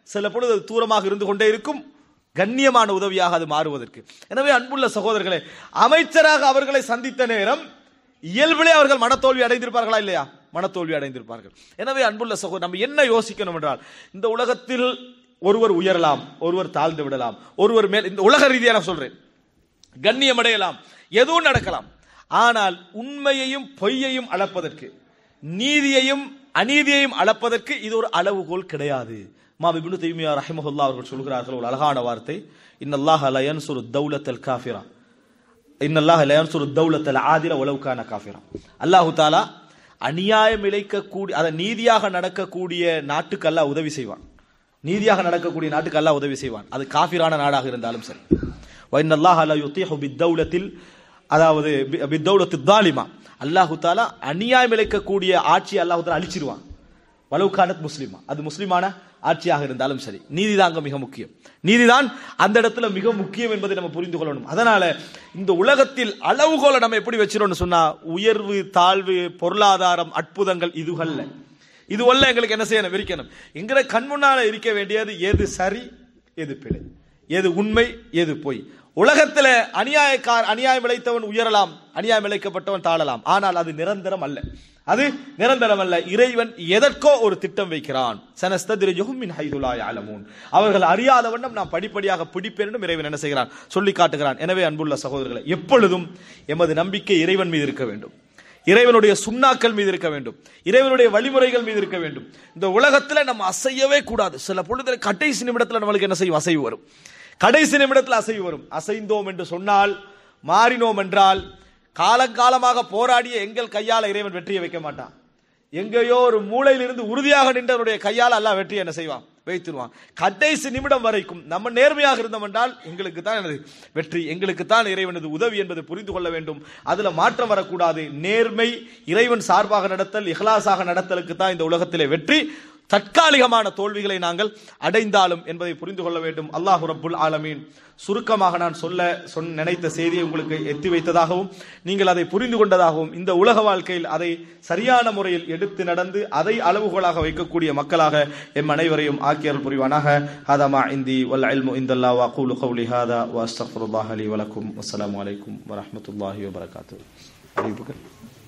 S2: சில பொழுது அது தூரமாக இருந்து கொண்டே இருக்கும் கண்ணியமான உதவியாக அது மாறுவதற்கு எனவே அன்புள்ள சகோதரர்களே அமைச்சராக அவர்களை சந்தித்த நேரம் இயல்பிலே அவர்கள் மனத்தோல்வி அடைந்திருப்பார்களா இல்லையா மனத்தோல்வி அடைந்திருப்பார்கள் எனவே அன்புள்ள சகோதரர் நம்ம என்ன யோசிக்கணும் என்றால் இந்த உலகத்தில் ஒருவர் உயரலாம் ஒருவர் தாழ்ந்து விடலாம் ஒருவர் மேல் இந்த உலக ரீதியாக நான் சொல்றேன் கண்ணியம் அடையலாம் எதுவும் நடக்கலாம் ஆனால் உண்மையையும் பொய்யையும் அளப்பதற்கு நீதியையும் அநீதியையும் அளப்பதற்கு இது ஒரு அளவுகோல் கிடையாது மா இப்னு தைமியா ரஹிமஹுல்லா அவர்கள் சொல்கிறார்கள் ஒரு அழகான வார்த்தை இன்னல்லாஹ ல யன்சுரு தௌலத்தல் காஃபிரா இன்னல்லாஹ ல யன்சுரு தௌலத்தல் ஆதில உலவுக்கான காஃபிரா அல்லாஹு தாலா அநியாயம் இழைக்கக்கூடிய அதை நீதியாக நடக்கக்கூடிய நாட்டுக்கு அல்லாஹ் உதவி செய்வான் நீதியாக நடக்கக்கூடிய நாட்டுக்கு அல்லாஹ் உதவி செய்வான் அது காஃபிரான நாடாக இருந்தாலும் சரி வைனல்லாஹ் லா யுத்தீஹு பித்தௌலத்தில் அதாவது பி- பித்தௌலத்து தாலிமா அல்லாஹு தாலா அநியாயம் இழைக்கக்கூடிய ஆட்சி அல்லாஹு தாலா அழிச்சிருவான் வலவுக்கானத் முஸ்லிமா அது முஸ்லிமான ஆட்சியாக இருந்தாலும் சரி நீதிதான் அங்க மிக முக்கியம் நீதிதான் அந்த இடத்துல மிக முக்கியம் என்பதை நம்ம புரிந்து கொள்ளணும் அதனால இந்த உலகத்தில் அளவுகோலை நம்ம எப்படி வச்சிரோம்னு சொன்னா உயர்வு தாழ்வு பொருளாதாரம் அற்புதங்கள் இதுகள்ல இதுவல்ல எங்களுக்கு என்ன செய்யணும் விரிக்கணும் எங்கிற கண் முன்னால இருக்க வேண்டியது எது சரி எது பிழை எது உண்மை எது பொய் உலகத்துல அநியாயக்கார் அநியாயம் இழைத்தவன் உயரலாம் அநியாயம் இழைக்கப்பட்டவன் தாழலாம் ஆனால் அது நிரந்தரம் அல்ல அது நிரந்தரம் அல்ல இறைவன் எதற்கோ ஒரு திட்டம் வைக்கிறான் சனஸ்ததிரஜுகும் மின் ஹைதுலா யாலமூன் அவர்கள் அறியாத வண்ணம் நாம் படிப்படியாக பிடிப்பேன் என்றும் இறைவன் என்ன செய்கிறான் சொல்லி காட்டுகிறான் எனவே அன்புள்ள சகோதரர்களை எப்பொழுதும் எமது நம்பிக்கை இறைவன் மீது இருக்க வேண்டும் இறைவனுடைய சுண்ணாக்கள் மீது இருக்க வேண்டும் இறைவனுடைய வழிமுறைகள் மீது இருக்க வேண்டும் இந்த உலகத்துல நம்ம அசையவே கூடாது சில பொழுதுல கடைசி நிமிடத்துல நம்மளுக்கு என்ன செய்யும் அசைவு வரும் கடைசி நிமிடத்தில் அசைவு வரும் அசைந்தோம் என்று சொன்னால் மாறினோம் என்றால் காலங்காலமாக போராடிய எங்கள் கையால இறைவன் வெற்றியை வைக்க மாட்டான் எங்கேயோ ஒரு மூலையிலிருந்து உறுதியாக நின்றவருடைய கையால் அல்லாஹ் வெற்றி என்ன செய்வான் வைத்துருவான் கடைசி நிமிடம் வரைக்கும் நம்ம நேர்மையாக இருந்தோம் என்றால் எங்களுக்கு தான் எனது வெற்றி எங்களுக்கு தான் இறைவனது உதவி என்பதை புரிந்து கொள்ள வேண்டும் அதுல மாற்றம் வரக்கூடாது நேர்மை இறைவன் சார்பாக நடத்தல் இஹ்லாஸாக நடத்தலுக்கு தான் இந்த உலகத்திலே வெற்றி தற்காலிகமான தோல்விகளை நாங்கள் அடைந்தாலும் என்பதை புரிந்து கொள்ள வேண்டும் அல்லாஹு ரப்புல் ஆலமீன் சுருக்கமாக நான் சொல்ல சொன் நினைத்த செய்தியை உங்களுக்கு எத்தி வைத்ததாகவும் நீங்கள் அதை புரிந்து கொண்டதாகவும் இந்த உலக வாழ்க்கையில் அதை சரியான முறையில் எடுத்து நடந்து அதை அளவுகோலாக வைக்கக்கூடிய மக்களாக எம் அனைவரையும் ஆக்கியல் புரிவானாக ஹாதமா இந்தி வல் இல்மு இந்தல்லா வகூலு கௌலி ஹாதா வ அஸ்தக்ஃபிருல்லாஹ் லி வலக்கும் அஸ்ஸலாமு அலைக்கும் வரஹ்மத்துல்லாஹி வபரகாத்துஹு அறிவிப்புகள்